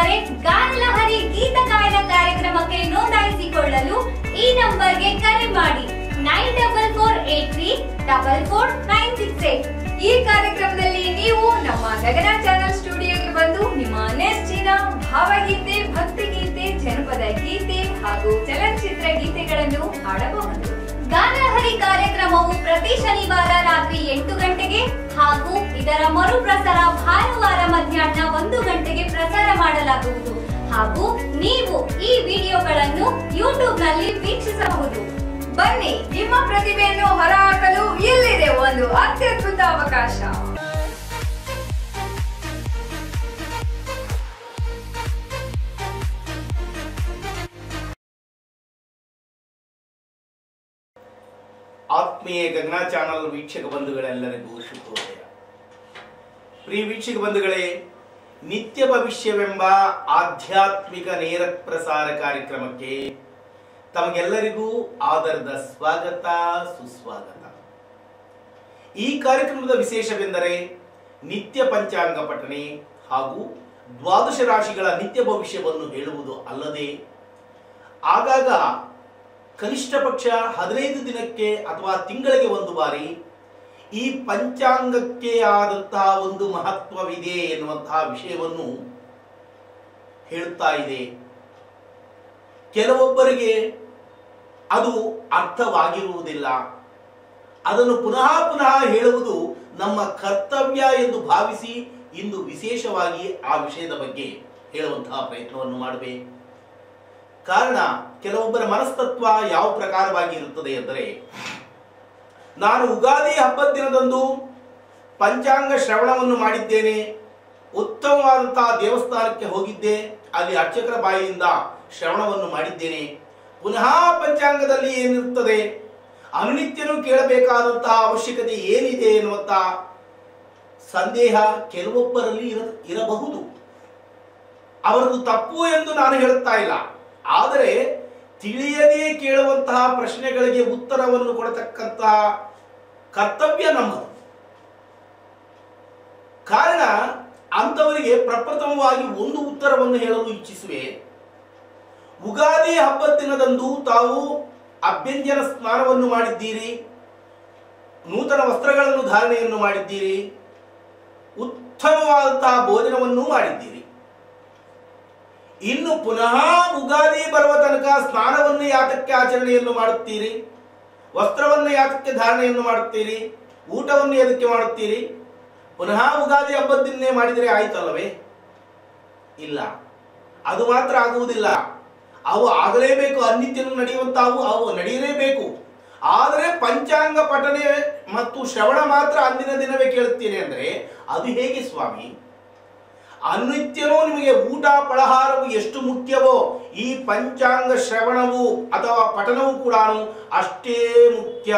ಇದ್ದರೆ ಗಾನಲಹರಿ ಗೀತ ಗಾಯನ ಕಾರ್ಯಕ್ರಮಕ್ಕೆ ನೋಂದಾಯಿಸಿಕೊಳ್ಳಲು ಈ ನಂಬರ್ಗೆ ಕರೆ ಮಾಡಿ nine double four eight three double four nine six eight ಈ ಕಾರ್ಯಕ್ರಮದಲ್ಲಿ ನೀವು ನಮ್ಮ ಗಗನ ಚಾನಲ್ ಸ್ಟುಡಿಯೋಗೆ ಬಂದು ನಿಮ್ಮ ನೆಚ್ಚಿನ ಭಾವಗೀತೆ ಭಕ್ತಿಗೀತೆ ಜನಪದ ಗೀತೆ ಹಾಗೂ ಚಲನಚಿತ್ರ ಗೀತೆಗಳನ್ನು ಹಾಡಬಹುದು ಗಾನಹರಿ ಕಾರ್ಯಕ್ರಮವು ಪ್ರತಿ ಶನಿವಾರ ರಾತ್ರಿ ಎಂಟು ಗಂಟೆಗೆ ಹಾಗೂ ಇದರ ಮರುಪ್ರಸಾರ ಭಾನುವಾರ ಮಧ್ಯಾಹ್ನ ಒಂದು ಗಂಟೆಗೆ ಪ್ರಸಾರ ಮಾಡಲಾಗುವುದು ಹಾಗೂ ನೀವು ಈ ವಿಡಿಯೋಗಳನ್ನು ಯೂಟ್ಯೂಬ್ ನಲ್ಲಿ ವೀಕ್ಷಿಸಬಹುದು ಬನ್ನಿ ನಿಮ್ಮ ಪ್ರತಿಭೆಯನ್ನು ಹೊರಹಾಕಲು ಇಲ್ಲಿದೆ ಒಂದು ಅತ್ಯದ್ಭುತ ಅವಕಾಶ ಆತ್ಮೀಯ ಗಗನ ಚಾನಲ್ ವೀಕ್ಷಕ ಬಂಧುಗಳೆಲ್ಲರಿಗೂ ಶುಭೋದಯ ಪ್ರಿಯ ವೀಕ್ಷಕ ಬಂಧುಗಳೇ ನಿತ್ಯ ಭವಿಷ್ಯವೆಂಬ ಆಧ್ಯಾತ್ಮಿಕ ನೇರ ಪ್ರಸಾರ ಕಾರ್ಯಕ್ರಮಕ್ಕೆ ತಮಗೆಲ್ಲರಿಗೂ ಆದರದ ಸ್ವಾಗತ ಸುಸ್ವಾಗತ ಈ ಕಾರ್ಯಕ್ರಮದ ವಿಶೇಷವೆಂದರೆ ನಿತ್ಯ ಪಂಚಾಂಗ ಪಠಣೆ ಹಾಗೂ ದ್ವಾದಶ ರಾಶಿಗಳ ನಿತ್ಯ ಭವಿಷ್ಯವನ್ನು ಹೇಳುವುದು ಅಲ್ಲದೆ ಆಗಾಗ ಕನಿಷ್ಠ ಪಕ್ಷ ಹದಿನೈದು ದಿನಕ್ಕೆ ಅಥವಾ ತಿಂಗಳಿಗೆ ಒಂದು ಬಾರಿ ಈ ಪಂಚಾಂಗಕ್ಕೆ ಆದಂತಹ ಒಂದು ಮಹತ್ವವಿದೆ ಎನ್ನುವಂತಹ ವಿಷಯವನ್ನು ಹೇಳುತ್ತಾ ಇದೆ ಕೆಲವೊಬ್ಬರಿಗೆ ಅದು ಅರ್ಥವಾಗಿರುವುದಿಲ್ಲ ಅದನ್ನು ಪುನಃ ಪುನಃ ಹೇಳುವುದು ನಮ್ಮ ಕರ್ತವ್ಯ ಎಂದು ಭಾವಿಸಿ ಇಂದು ವಿಶೇಷವಾಗಿ ಆ ವಿಷಯದ ಬಗ್ಗೆ ಹೇಳುವಂತಹ ಪ್ರಯತ್ನವನ್ನು ಮಾಡಬೇಕು ಕಾರಣ ಕೆಲವೊಬ್ಬರ ಮನಸ್ತತ್ವ ಯಾವ ಪ್ರಕಾರವಾಗಿ ಇರುತ್ತದೆ ಎಂದರೆ ನಾನು ಉಗಾದಿ ಹಬ್ಬದ ದಿನದಂದು ಪಂಚಾಂಗ ಶ್ರವಣವನ್ನು ಮಾಡಿದ್ದೇನೆ ಉತ್ತಮವಾದಂತಹ ದೇವಸ್ಥಾನಕ್ಕೆ ಹೋಗಿದ್ದೆ ಅಲ್ಲಿ ಅರ್ಚಕರ ಬಾಯಿಯಿಂದ ಶ್ರವಣವನ್ನು ಮಾಡಿದ್ದೇನೆ ಪುನಃ ಪಂಚಾಂಗದಲ್ಲಿ ಏನಿರುತ್ತದೆ ಅನುನಿತ್ಯನೂ ಕೇಳಬೇಕಾದಂತಹ ಅವಶ್ಯಕತೆ ಏನಿದೆ ಎನ್ನುವಂತ ಸಂದೇಹ ಕೆಲವೊಬ್ಬರಲ್ಲಿ ಇರ ಇರಬಹುದು ಅವರದು ತಪ್ಪು ಎಂದು ನಾನು ಹೇಳುತ್ತಾ ಇಲ್ಲ ಆದರೆ ತಿಳಿಯದೇ ಕೇಳುವಂತಹ ಪ್ರಶ್ನೆಗಳಿಗೆ ಉತ್ತರವನ್ನು ಕೊಡತಕ್ಕಂತಹ ಕರ್ತವ್ಯ ನಮ್ಮದು ಕಾರಣ ಅಂಥವರಿಗೆ ಪ್ರಪ್ರಥಮವಾಗಿ ಒಂದು ಉತ್ತರವನ್ನು ಹೇಳಲು ಇಚ್ಛಿಸುವೆ ಉಗಾದಿ ಹಬ್ಬದ ದಿನದಂದು ತಾವು ಅಭ್ಯಂಜನ ಸ್ನಾನವನ್ನು ಮಾಡಿದ್ದೀರಿ ನೂತನ ವಸ್ತ್ರಗಳನ್ನು ಧಾರಣೆಯನ್ನು ಮಾಡಿದ್ದೀರಿ ಉತ್ತಮವಾದಂತಹ ಭೋಜನವನ್ನು ಮಾಡಿದ್ದೀರಿ ಇನ್ನು ಪುನಃ ಉಗಾದಿ ಬರುವ ತನಕ ಸ್ನಾನವನ್ನು ಯಾತಕ್ಕೆ ಆಚರಣೆಯನ್ನು ಮಾಡುತ್ತೀರಿ ವಸ್ತ್ರವನ್ನು ಯಾತಕ್ಕೆ ಧಾರಣೆಯನ್ನು ಮಾಡುತ್ತೀರಿ ಊಟವನ್ನು ಎದಕ್ಕೆ ಮಾಡುತ್ತೀರಿ ಪುನಃ ಉಗಾದಿ ಹಬ್ಬದ ದಿನೇ ಮಾಡಿದರೆ ಆಯ್ತಲ್ಲವೇ ಇಲ್ಲ ಅದು ಮಾತ್ರ ಆಗುವುದಿಲ್ಲ ಅವು ಆಗಲೇಬೇಕು ಅನಿತ್ಯನು ನಡೆಯುವಂತಾವು ಅವು ನಡೆಯಲೇಬೇಕು ಆದರೆ ಪಂಚಾಂಗ ಪಠನೆ ಮತ್ತು ಶ್ರವಣ ಮಾತ್ರ ಅಂದಿನ ದಿನವೇ ಕೇಳುತ್ತೇನೆ ಅಂದರೆ ಅದು ಹೇಗೆ ಸ್ವಾಮಿ ಅನಿತ್ಯನೂ ನಿಮಗೆ ಊಟ ಫಳಹಾರವು ಎಷ್ಟು ಮುಖ್ಯವೋ ಈ ಪಂಚಾಂಗ ಶ್ರವಣವು ಅಥವಾ ಪಠನವು ಕೂಡ ಅಷ್ಟೇ ಮುಖ್ಯ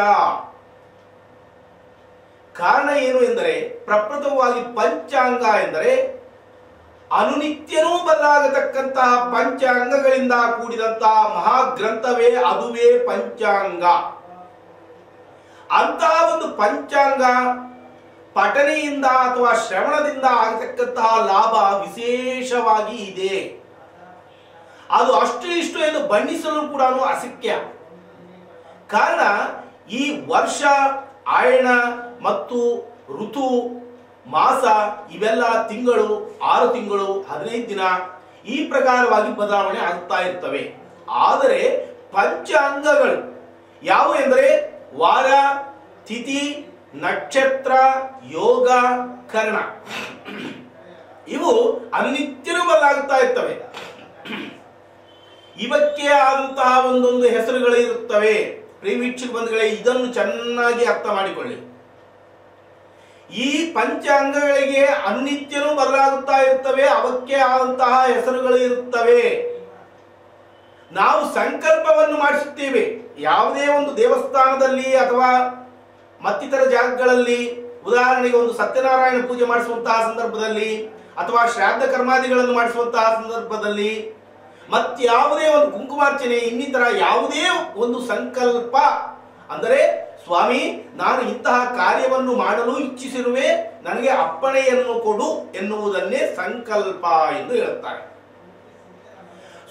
ಕಾರಣ ಏನು ಎಂದರೆ ಪ್ರಪ್ರಥಮವಾಗಿ ಪಂಚಾಂಗ ಎಂದರೆ ಅನುನಿತ್ಯನೂ ಬದಲಾಗತಕ್ಕಂತಹ ಪಂಚಾಂಗಗಳಿಂದ ಕೂಡಿದಂತಹ ಮಹಾಗ್ರಂಥವೇ ಅದುವೇ ಪಂಚಾಂಗ ಅಂತಹ ಒಂದು ಪಂಚಾಂಗ ಪಠನೆಯಿಂದ ಅಥವಾ ಶ್ರವಣದಿಂದ ಆಗತಕ್ಕಂತಹ ಲಾಭ ವಿಶೇಷವಾಗಿ ಇದೆ ಅದು ಅಷ್ಟು ಇಷ್ಟು ಎಂದು ಬಣ್ಣಿಸಲು ಕೂಡ ಅಸಖ್ಯ ಕಾರಣ ಈ ವರ್ಷ ಆಯಣ ಮತ್ತು ಋತು ಮಾಸ ಇವೆಲ್ಲ ತಿಂಗಳು ಆರು ತಿಂಗಳು ಹದಿನೈದು ದಿನ ಈ ಪ್ರಕಾರವಾಗಿ ಬದಲಾವಣೆ ಆಗ್ತಾ ಇರ್ತವೆ ಆದರೆ ಪಂಚಾಂಗಗಳು ಯಾವುವು ಎಂದರೆ ವಾರ ತಿಥಿ ನಕ್ಷತ್ರ ಯೋಗ ಕರ್ಣ ಇವು ಅನಿತ್ಯನೂ ಬದಲಾಗುತ್ತಾ ಇರ್ತವೆ ಇವಕ್ಕೆ ಆದಂತಹ ಒಂದೊಂದು ಹೆಸರುಗಳು ಇರುತ್ತವೆ ಪ್ರೀವೀಕ್ಷಕ ಬಂಧುಗಳೇ ಇದನ್ನು ಚೆನ್ನಾಗಿ ಅರ್ಥ ಮಾಡಿಕೊಳ್ಳಿ ಈ ಪಂಚಾಂಗಗಳಿಗೆ ಅನಿತ್ಯನೂ ಬದಲಾಗುತ್ತಾ ಇರ್ತವೆ ಅವಕ್ಕೆ ಆದಂತಹ ಹೆಸರುಗಳು ಇರುತ್ತವೆ ನಾವು ಸಂಕಲ್ಪವನ್ನು ಮಾಡಿಸುತ್ತೇವೆ ಯಾವುದೇ ಒಂದು ದೇವಸ್ಥಾನದಲ್ಲಿ ಅಥವಾ ಮತ್ತಿತರ ಜಾಗಗಳಲ್ಲಿ ಉದಾಹರಣೆಗೆ ಒಂದು ಸತ್ಯನಾರಾಯಣ ಪೂಜೆ ಮಾಡಿಸುವಂತಹ ಸಂದರ್ಭದಲ್ಲಿ ಅಥವಾ ಶ್ರಾದ್ದ ಕರ್ಮಾದಿಗಳನ್ನು ಮಾಡಿಸುವಂತಹ ಸಂದರ್ಭದಲ್ಲಿ ಮತ್ಯಾವುದೇ ಒಂದು ಕುಂಕುಮಾರ್ಚನೆ ಇನ್ನಿತರ ಯಾವುದೇ ಒಂದು ಸಂಕಲ್ಪ ಅಂದರೆ ಸ್ವಾಮಿ ನಾನು ಇಂತಹ ಕಾರ್ಯವನ್ನು ಮಾಡಲು ಇಚ್ಛಿಸಿರುವೆ ನನಗೆ ಅಪ್ಪಣೆಯನ್ನು ಕೊಡು ಎನ್ನುವುದನ್ನೇ ಸಂಕಲ್ಪ ಎಂದು ಹೇಳುತ್ತಾರೆ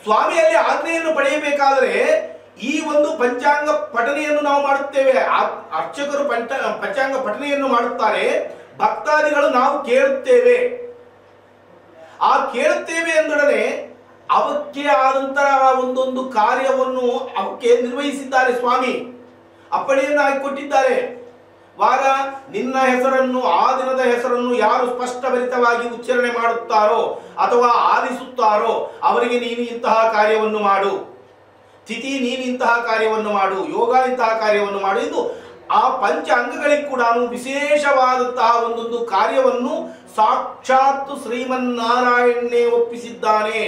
ಸ್ವಾಮಿಯಲ್ಲಿ ಆಜ್ಞೆಯನ್ನು ಪಡೆಯಬೇಕಾದರೆ ಈ ಒಂದು ಪಂಚಾಂಗ ಪಠನೆಯನ್ನು ನಾವು ಮಾಡುತ್ತೇವೆ ಆ- ಅರ್ಚಕರು ಪಂಚ ಪಂಚಾಂಗ ಪಠನೆಯನ್ನು ಮಾಡುತ್ತಾರೆ ಭಕ್ತಾದಿಗಳು ನಾವು ಕೇಳುತ್ತೇವೆ ಆ ಕೇಳುತ್ತೇವೆ ಎಂದೊಡನೆ ಅವಕ್ಕೆ ಆದಂತಹ ಒಂದೊಂದು ಕಾರ್ಯವನ್ನು ಅವಕ್ಕೆ ನಿರ್ವಹಿಸಿದ್ದಾರೆ ಸ್ವಾಮಿ ಅಪ್ಪಣೆಯನ್ನು ಹಾಕಿಕೊಟ್ಟಿದ್ದಾರೆ ವಾರ ನಿನ್ನ ಹೆಸರನ್ನು ಆ ದಿನದ ಹೆಸರನ್ನು ಯಾರು ಸ್ಪಷ್ಟಭರಿತವಾಗಿ ಉಚ್ಚಾರಣೆ ಮಾಡುತ್ತಾರೋ ಅಥವಾ ಆಲಿಸುತ್ತಾರೋ ಅವರಿಗೆ ನೀನು ಇಂತಹ ಕಾರ್ಯವನ್ನು ಮಾಡು ತಿಥಿ ನೀನು ಇಂತಹ ಕಾರ್ಯವನ್ನು ಮಾಡು ಯೋಗ ಇಂತಹ ಕಾರ್ಯವನ್ನು ಮಾಡು ಇದು ಆ ಪಂಚ ಅಂಗಗಳಿಗೆ ಕೂಡ ವಿಶೇಷವಾದಂತಹ ಒಂದೊಂದು ಕಾರ್ಯವನ್ನು ಸಾಕ್ಷಾತ್ ಶ್ರೀಮನ್ನಾರಾಯಣನೇ ಒಪ್ಪಿಸಿದ್ದಾನೆ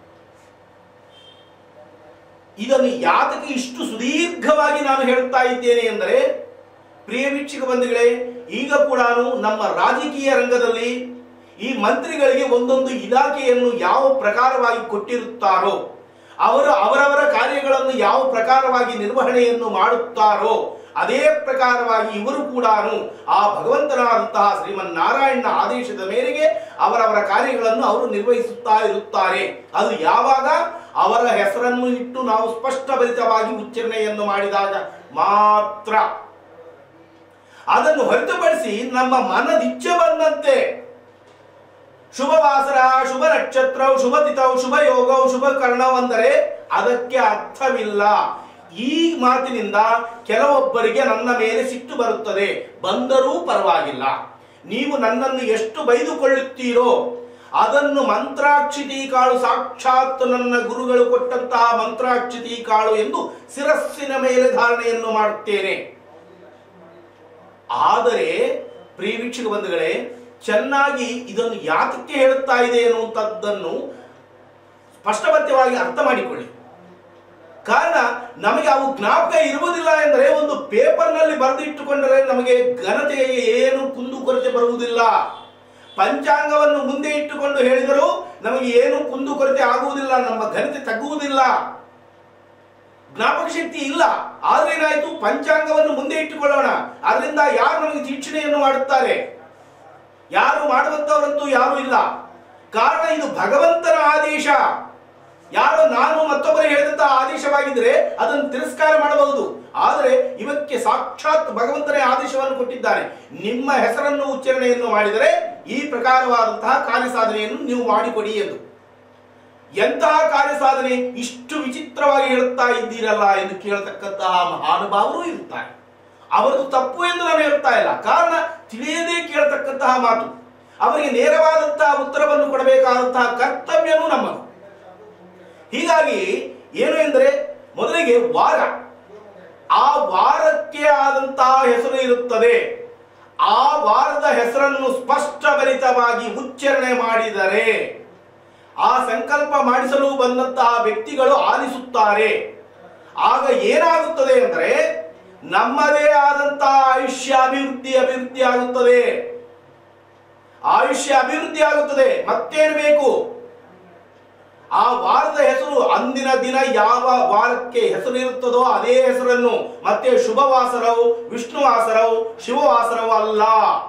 ಇದನ್ನು ಯಾತಕ್ಕೆ ಇಷ್ಟು ಸುದೀರ್ಘವಾಗಿ ನಾನು ಹೇಳ್ತಾ ಇದ್ದೇನೆ ಎಂದರೆ ಪ್ರಿಯ ವೀಕ್ಷಕ ಬಂಧುಗಳೇ ಈಗ ಕೂಡ ನಮ್ಮ ರಾಜಕೀಯ ರಂಗದಲ್ಲಿ ಈ ಮಂತ್ರಿಗಳಿಗೆ ಒಂದೊಂದು ಇಲಾಖೆಯನ್ನು ಯಾವ ಪ್ರಕಾರವಾಗಿ ಕೊಟ್ಟಿರುತ್ತಾರೋ ಅವರು ಅವರವರ ಕಾರ್ಯಗಳನ್ನು ಯಾವ ಪ್ರಕಾರವಾಗಿ ನಿರ್ವಹಣೆಯನ್ನು ಮಾಡುತ್ತಾರೋ ಅದೇ ಪ್ರಕಾರವಾಗಿ ಇವರು ಕೂಡ ಆ ಭಗವಂತನಾದಂತಹ ಶ್ರೀಮನ್ನಾರಾಯಣನ ಆದೇಶದ ಮೇರೆಗೆ ಅವರವರ ಕಾರ್ಯಗಳನ್ನು ಅವರು ನಿರ್ವಹಿಸುತ್ತಾ ಇರುತ್ತಾರೆ ಅದು ಯಾವಾಗ ಅವರ ಹೆಸರನ್ನು ಇಟ್ಟು ನಾವು ಸ್ಪಷ್ಟಭರಿತವಾಗಿ ಉಚ್ಚಾರಣೆಯನ್ನು ಮಾಡಿದಾಗ ಮಾತ್ರ ಅದನ್ನು ಹೊರತುಪಡಿಸಿ ನಮ್ಮ ಮನದಿಚ್ಛೆ ಬಂದಂತೆ ಶುಭ ವಾಸರ ಶುಭ ನಕ್ಷತ್ರವು ಶುಭ ತಿಥವು ಶುಭ ಯೋಗವು ಶುಭ ಕರ್ಣವು ಅಂದರೆ ಅದಕ್ಕೆ ಅರ್ಥವಿಲ್ಲ ಈ ಮಾತಿನಿಂದ ಕೆಲವೊಬ್ಬರಿಗೆ ನನ್ನ ಮೇಲೆ ಸಿಟ್ಟು ಬರುತ್ತದೆ ಬಂದರೂ ಪರವಾಗಿಲ್ಲ ನೀವು ನನ್ನನ್ನು ಎಷ್ಟು ಬೈದುಕೊಳ್ಳುತ್ತೀರೋ ಅದನ್ನು ಮಂತ್ರಾಕ್ಷಿತಿ ಕಾಳು ಸಾಕ್ಷಾತ್ ನನ್ನ ಗುರುಗಳು ಕೊಟ್ಟಂತಹ ಮಂತ್ರಾಕ್ಷಿತಿ ಕಾಳು ಎಂದು ಶಿರಸ್ಸಿನ ಮೇಲೆ ಧಾರಣೆಯನ್ನು ಮಾಡುತ್ತೇನೆ ಆದರೆ ಪ್ರಿಯ ವೀಕ್ಷಕ ಬಂಧುಗಳೇ ಚೆನ್ನಾಗಿ ಇದನ್ನು ಯಾತಕ್ಕೆ ಹೇಳುತ್ತಾ ಇದೆ ಎನ್ನುವಂಥದ್ದನ್ನು ಸ್ಪಷ್ಟಪಥ್ಯವಾಗಿ ಅರ್ಥ ಮಾಡಿಕೊಳ್ಳಿ ಕಾರಣ ನಮಗೆ ಅವು ಜ್ಞಾಪಕ ಇರುವುದಿಲ್ಲ ಎಂದರೆ ಒಂದು ಪೇಪರ್ನಲ್ಲಿ ಬರೆದಿಟ್ಟುಕೊಂಡರೆ ನಮಗೆ ಘನತೆಗೆ ಏನು ಕುಂದುಕೊರತೆ ಬರುವುದಿಲ್ಲ ಪಂಚಾಂಗವನ್ನು ಮುಂದೆ ಇಟ್ಟುಕೊಂಡು ಹೇಳಿದರೂ ನಮಗೆ ಏನು ಕುಂದುಕೊರತೆ ಆಗುವುದಿಲ್ಲ ನಮ್ಮ ಘನತೆ ತಗ್ಗುವುದಿಲ್ಲ ಜ್ಞಾಪಕ ಶಕ್ತಿ ಇಲ್ಲ ಆದ್ರೆ ಏನಾಯ್ತು ಪಂಚಾಂಗವನ್ನು ಮುಂದೆ ಇಟ್ಟುಕೊಳ್ಳೋಣ ಅದರಿಂದ ಯಾರು ನಮಗೆ ಶಿಕ್ಷಣೆಯನ್ನು ಮಾಡುತ್ತಾರೆ ಯಾರು ಮಾಡುವಂತವರಂತೂ ಯಾರು ಇಲ್ಲ ಕಾರಣ ಇದು ಭಗವಂತನ ಆದೇಶ ಯಾರೋ ನಾನು ಮತ್ತೊಬ್ಬರು ಹೇಳಿದಂತಹ ಆದೇಶವಾಗಿದ್ರೆ ಅದನ್ನು ತಿರಸ್ಕಾರ ಮಾಡಬಹುದು ಆದರೆ ಇವಕ್ಕೆ ಸಾಕ್ಷಾತ್ ಭಗವಂತನೇ ಆದೇಶವನ್ನು ಕೊಟ್ಟಿದ್ದಾನೆ ನಿಮ್ಮ ಹೆಸರನ್ನು ಉಚ್ಚಾರಣೆಯನ್ನು ಮಾಡಿದರೆ ಈ ಪ್ರಕಾರವಾದಂತಹ ಕಾರ್ಯ ಸಾಧನೆಯನ್ನು ನೀವು ಮಾಡಿಕೊಡಿ ಎಂದು ಎಂತಹ ಕಾರ್ಯ ಸಾಧನೆ ಇಷ್ಟು ವಿಚಿತ್ರವಾಗಿ ಹೇಳುತ್ತಾ ಇದ್ದೀರಲ್ಲ ಎಂದು ಕೇಳತಕ್ಕಂತಹ ಮಹಾನುಭಾವರು ಇರುತ್ತಾರೆ ಅವರದು ತಪ್ಪು ಎಂದು ನಾನು ಹೇಳ್ತಾ ಇಲ್ಲ ಕಾರಣ ತಿಳಿಯದೇ ಕೇಳತಕ್ಕಂತಹ ಮಾತು ಅವರಿಗೆ ನೇರವಾದಂತಹ ಉತ್ತರವನ್ನು ಕೊಡಬೇಕಾದಂತಹ ಕರ್ತವ್ಯನೂ ನಮ್ಮದು ಹೀಗಾಗಿ ಏನು ಎಂದರೆ ಮೊದಲಿಗೆ ವಾರ ಆ ವಾರಕ್ಕೆ ಆದಂತಹ ಹೆಸರು ಇರುತ್ತದೆ ಆ ವಾರದ ಹೆಸರನ್ನು ಸ್ಪಷ್ಟಭರಿತವಾಗಿ ಉಚ್ಚಾರಣೆ ಮಾಡಿದರೆ ಆ ಸಂಕಲ್ಪ ಮಾಡಿಸಲು ಬಂದಂತಹ ವ್ಯಕ್ತಿಗಳು ಆಲಿಸುತ್ತಾರೆ ಆಗ ಏನಾಗುತ್ತದೆ ಅಂದರೆ ನಮ್ಮದೇ ಆದಂತಹ ಆಯುಷ್ಯ ಅಭಿವೃದ್ಧಿ ಅಭಿವೃದ್ಧಿ ಆಗುತ್ತದೆ ಆಯುಷ್ಯ ಅಭಿವೃದ್ಧಿ ಆಗುತ್ತದೆ ಮತ್ತೇನು ಬೇಕು ಆ ವಾರದ ಹೆಸರು ಅಂದಿನ ದಿನ ಯಾವ ವಾರಕ್ಕೆ ಹೆಸರು ಇರುತ್ತದೋ ಅದೇ ಹೆಸರನ್ನು ಮತ್ತೆ ಶುಭವಾಸರವು ವಿಷ್ಣುವಾಸರವು ಶಿವವಾಸರವು ಅಲ್ಲ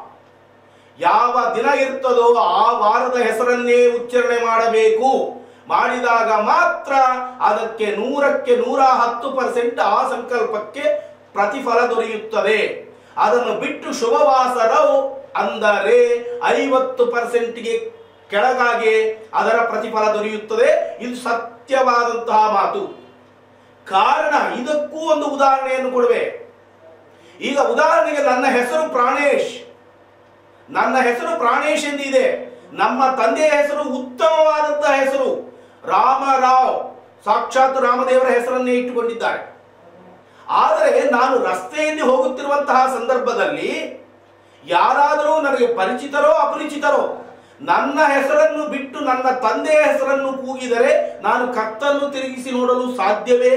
ಯಾವ ದಿನ ಇರ್ತದೋ ಆ ವಾರದ ಹೆಸರನ್ನೇ ಉಚ್ಚಾರಣೆ ಮಾಡಬೇಕು ಮಾಡಿದಾಗ ಮಾತ್ರ ಅದಕ್ಕೆ ನೂರಕ್ಕೆ ನೂರ ಹತ್ತು ಪರ್ಸೆಂಟ್ ಆ ಸಂಕಲ್ಪಕ್ಕೆ ಪ್ರತಿಫಲ ದೊರೆಯುತ್ತದೆ ಅದನ್ನು ಬಿಟ್ಟು ಶುಭವಾಸರವು ಅಂದರೆ ಐವತ್ತು ಪರ್ಸೆಂಟ್ಗೆ ಕೆಳಗಾಗಿ ಅದರ ಪ್ರತಿಫಲ ದೊರೆಯುತ್ತದೆ ಇದು ಸತ್ಯವಾದಂತಹ ಮಾತು ಕಾರಣ ಇದಕ್ಕೂ ಒಂದು ಉದಾಹರಣೆಯನ್ನು ಕೊಡುವೆ ಈಗ ಉದಾಹರಣೆಗೆ ನನ್ನ ಹೆಸರು ಪ್ರಾಣೇಶ್ ನನ್ನ ಹೆಸರು ಪ್ರಾಣೇಶ್ ಎಂದಿದೆ ನಮ್ಮ ತಂದೆಯ ಹೆಸರು ಉತ್ತಮವಾದಂತಹ ಹೆಸರು ರಾಮರಾವ್ ಸಾಕ್ಷಾತ್ ರಾಮದೇವರ ಹೆಸರನ್ನೇ ಇಟ್ಟುಕೊಂಡಿದ್ದಾರೆ ಆದರೆ ನಾನು ರಸ್ತೆಯಲ್ಲಿ ಹೋಗುತ್ತಿರುವಂತಹ ಸಂದರ್ಭದಲ್ಲಿ ಯಾರಾದರೂ ನನಗೆ ಪರಿಚಿತರೋ ಅಪರಿಚಿತರೋ ನನ್ನ ಹೆಸರನ್ನು ಬಿಟ್ಟು ನನ್ನ ತಂದೆಯ ಹೆಸರನ್ನು ಕೂಗಿದರೆ ನಾನು ಕತ್ತನ್ನು ತಿರುಗಿಸಿ ನೋಡಲು ಸಾಧ್ಯವೇ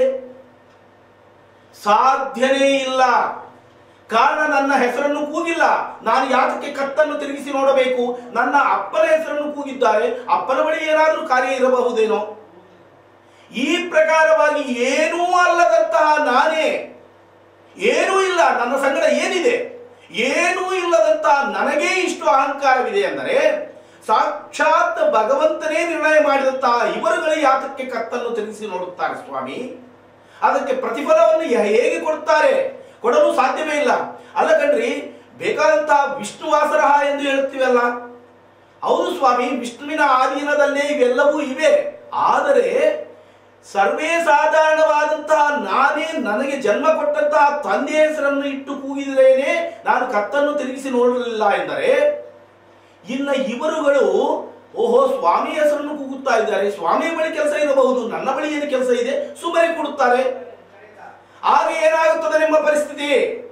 ಸಾಧ್ಯನೇ ಇಲ್ಲ ಕಾರಣ ನನ್ನ ಹೆಸರನ್ನು ಕೂಗಿಲ್ಲ ನಾನು ಯಾತಕ್ಕೆ ಕತ್ತನ್ನು ತಿರುಗಿಸಿ ನೋಡಬೇಕು ನನ್ನ ಅಪ್ಪನ ಹೆಸರನ್ನು ಕೂಗಿದ್ದಾರೆ ಅಪ್ಪನ ಬಳಿ ಏನಾದರೂ ಕಾರ್ಯ ಇರಬಹುದೇನೋ ಈ ಪ್ರಕಾರವಾಗಿ ಏನೂ ಅಲ್ಲದಂತಹ ನಾನೇ ಏನೂ ಇಲ್ಲ ನನ್ನ ಸಂಗಡ ಏನಿದೆ ಏನೂ ಇಲ್ಲದಂತಹ ನನಗೇ ಇಷ್ಟು ಅಹಂಕಾರವಿದೆ ಅಂದರೆ ಸಾಕ್ಷಾತ್ ಭಗವಂತನೇ ನಿರ್ಣಯ ಮಾಡಿದಂತಹ ಇವರುಗಳು ಯಾತಕ್ಕೆ ಕತ್ತನ್ನು ತಿರುಗಿಸಿ ನೋಡುತ್ತಾರೆ ಸ್ವಾಮಿ ಅದಕ್ಕೆ ಪ್ರತಿಫಲವನ್ನು ಯ- ಹೇಗೆ ಕೊಡುತ್ತಾರೆ ಕೊಡಲು ಸಾಧ್ಯವೇ ಇಲ್ಲ ಅಲ್ಲ ಕಣ್ರಿ ಬೇಕಾದಂತಹ ವಿಷ್ಣುವಾಸರಹ ಎಂದು ಹೇಳುತ್ತೀವಲ್ಲ ಹೌದು ಸ್ವಾಮಿ ವಿಷ್ಣುವಿನ ಆಧೀನದಲ್ಲೇ ಇವೆಲ್ಲವೂ ಇವೆ ಆದರೆ ಸರ್ವೇ ಸಾಧಾರಣವಾದಂತಹ ನಾನೇ ನನಗೆ ಜನ್ಮ ಕೊಟ್ಟಂತಹ ತಂದೆಯ ಹೆಸರನ್ನು ಇಟ್ಟು ಕೂಗಿದ್ರೇನೆ ನಾನು ಕತ್ತನ್ನು ತಿರುಗಿಸಿ ನೋಡಲಿಲ್ಲ ಎಂದರೆ ಇನ್ನ ಇವರುಗಳು ಓಹೋ ಸ್ವಾಮಿ ಹೆಸರನ್ನು ಕೂಗುತ್ತಾ ಇದ್ದಾರೆ ಸ್ವಾಮಿಯ ಬಳಿ ಕೆಲಸ ಇರಬಹುದು ನನ್ನ ಬಳಿ ಏನು ಕೆಲಸ ಇದೆ ಸುಮ್ಮನೆ ಕೊಡುತ್ತಾರೆ ಆಗ ಏನಾಗುತ್ತದೆ ನಿಮ್ಮ ಪರಿಸ್ಥಿತಿ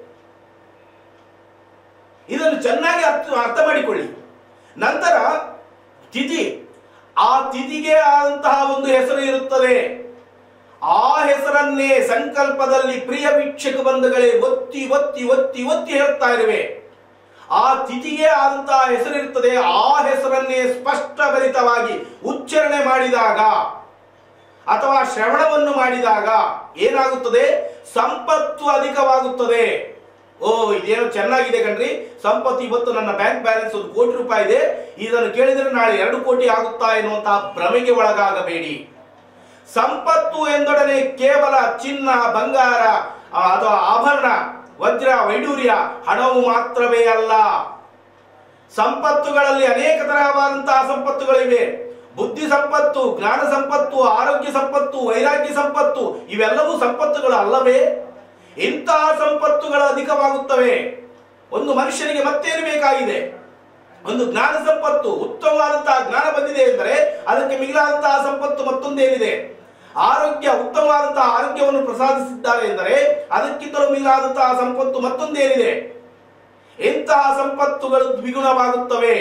ಇದನ್ನು ಚೆನ್ನಾಗಿ ಅರ್ಥ ಅರ್ಥ ಮಾಡಿಕೊಳ್ಳಿ ನಂತರ ತಿಥಿ ಆ ತಿಥಿಗೆ ಆದಂತಹ ಒಂದು ಹೆಸರು ಇರುತ್ತದೆ ಆ ಹೆಸರನ್ನೇ ಸಂಕಲ್ಪದಲ್ಲಿ ಪ್ರಿಯ ವೀಕ್ಷಕ ಬಂಧುಗಳೇ ಒತ್ತಿ ಒತ್ತಿ ಒತ್ತಿ ಒತ್ತಿ ಹೇಳ್ತಾ ಇರುವೆ ಆ ತಿಥಿಗೆ ಆದಂತಹ ಹೆಸರಿರುತ್ತದೆ ಆ ಹೆಸರನ್ನೇ ಸ್ಪಷ್ಟಭರಿತವಾಗಿ ಉಚ್ಚಾರಣೆ ಮಾಡಿದಾಗ ಅಥವಾ ಶ್ರವಣವನ್ನು ಮಾಡಿದಾಗ ಏನಾಗುತ್ತದೆ ಸಂಪತ್ತು ಅಧಿಕವಾಗುತ್ತದೆ ಓ ಇದೇನೋ ಚೆನ್ನಾಗಿದೆ ಕಣ್ರಿ ಸಂಪತ್ತು ಇವತ್ತು ನನ್ನ ಬ್ಯಾಂಕ್ ಬ್ಯಾಲೆನ್ಸ್ ಒಂದು ಕೋಟಿ ರೂಪಾಯಿ ಇದೆ ಇದನ್ನು ಕೇಳಿದರೆ ನಾಳೆ ಎರಡು ಕೋಟಿ ಆಗುತ್ತಾ ಎನ್ನುವಂತಹ ಭ್ರಮೆಗೆ ಒಳಗಾಗಬೇಡಿ ಸಂಪತ್ತು ಎಂದೊಡನೆ ಕೇವಲ ಚಿನ್ನ ಬಂಗಾರ ಆ, ಅಥವಾ ಆಭರಣ ವಜ್ರ ವೈಡೂರ್ಯ ಹಣವು ಮಾತ್ರವೇ ಅಲ್ಲ ಸಂಪತ್ತುಗಳಲ್ಲಿ ಅನೇಕ ತರಹವಾದಂತಹ ಸಂಪತ್ತುಗಳಿವೆ ಬುದ್ಧಿ ಸಂಪತ್ತು ಜ್ಞಾನ ಸಂಪತ್ತು ಆರೋಗ್ಯ ಸಂಪತ್ತು ವೈರಾಗ್ಯ ಸಂಪತ್ತು ಇವೆಲ್ಲವೂ ಸಂಪತ್ತುಗಳು ಅಲ್ಲವೇ ಇಂತಹ ಸಂಪತ್ತುಗಳು ಅಧಿಕವಾಗುತ್ತವೆ ಒಂದು ಮನುಷ್ಯನಿಗೆ ಮತ್ತೇನು ಬೇಕಾಗಿದೆ ಒಂದು ಜ್ಞಾನ ಸಂಪತ್ತು ಉತ್ತಮವಾದಂತಹ ಜ್ಞಾನ ಬಂದಿದೆ ಎಂದರೆ ಅದಕ್ಕೆ ಮಿಗಿಲಾದಂತಹ ಸಂಪತ್ತು ಮತ್ತೊಂದೇನಿದೆ ಆರೋಗ್ಯ ಉತ್ತಮವಾದಂತಹ ಆರೋಗ್ಯವನ್ನು ಪ್ರಸಾದಿಸಿದ್ದಾರೆ ಎಂದರೆ ಅದಕ್ಕಿಂತಲೂ ಮಿಗಿಲಾದಂತಹ ಸಂಪತ್ತು ಮತ್ತೊಂದೇನಿದೆ ಇಂತಹ ಸಂಪತ್ತುಗಳು ದ್ವಿಗುಣವಾಗುತ್ತವೆ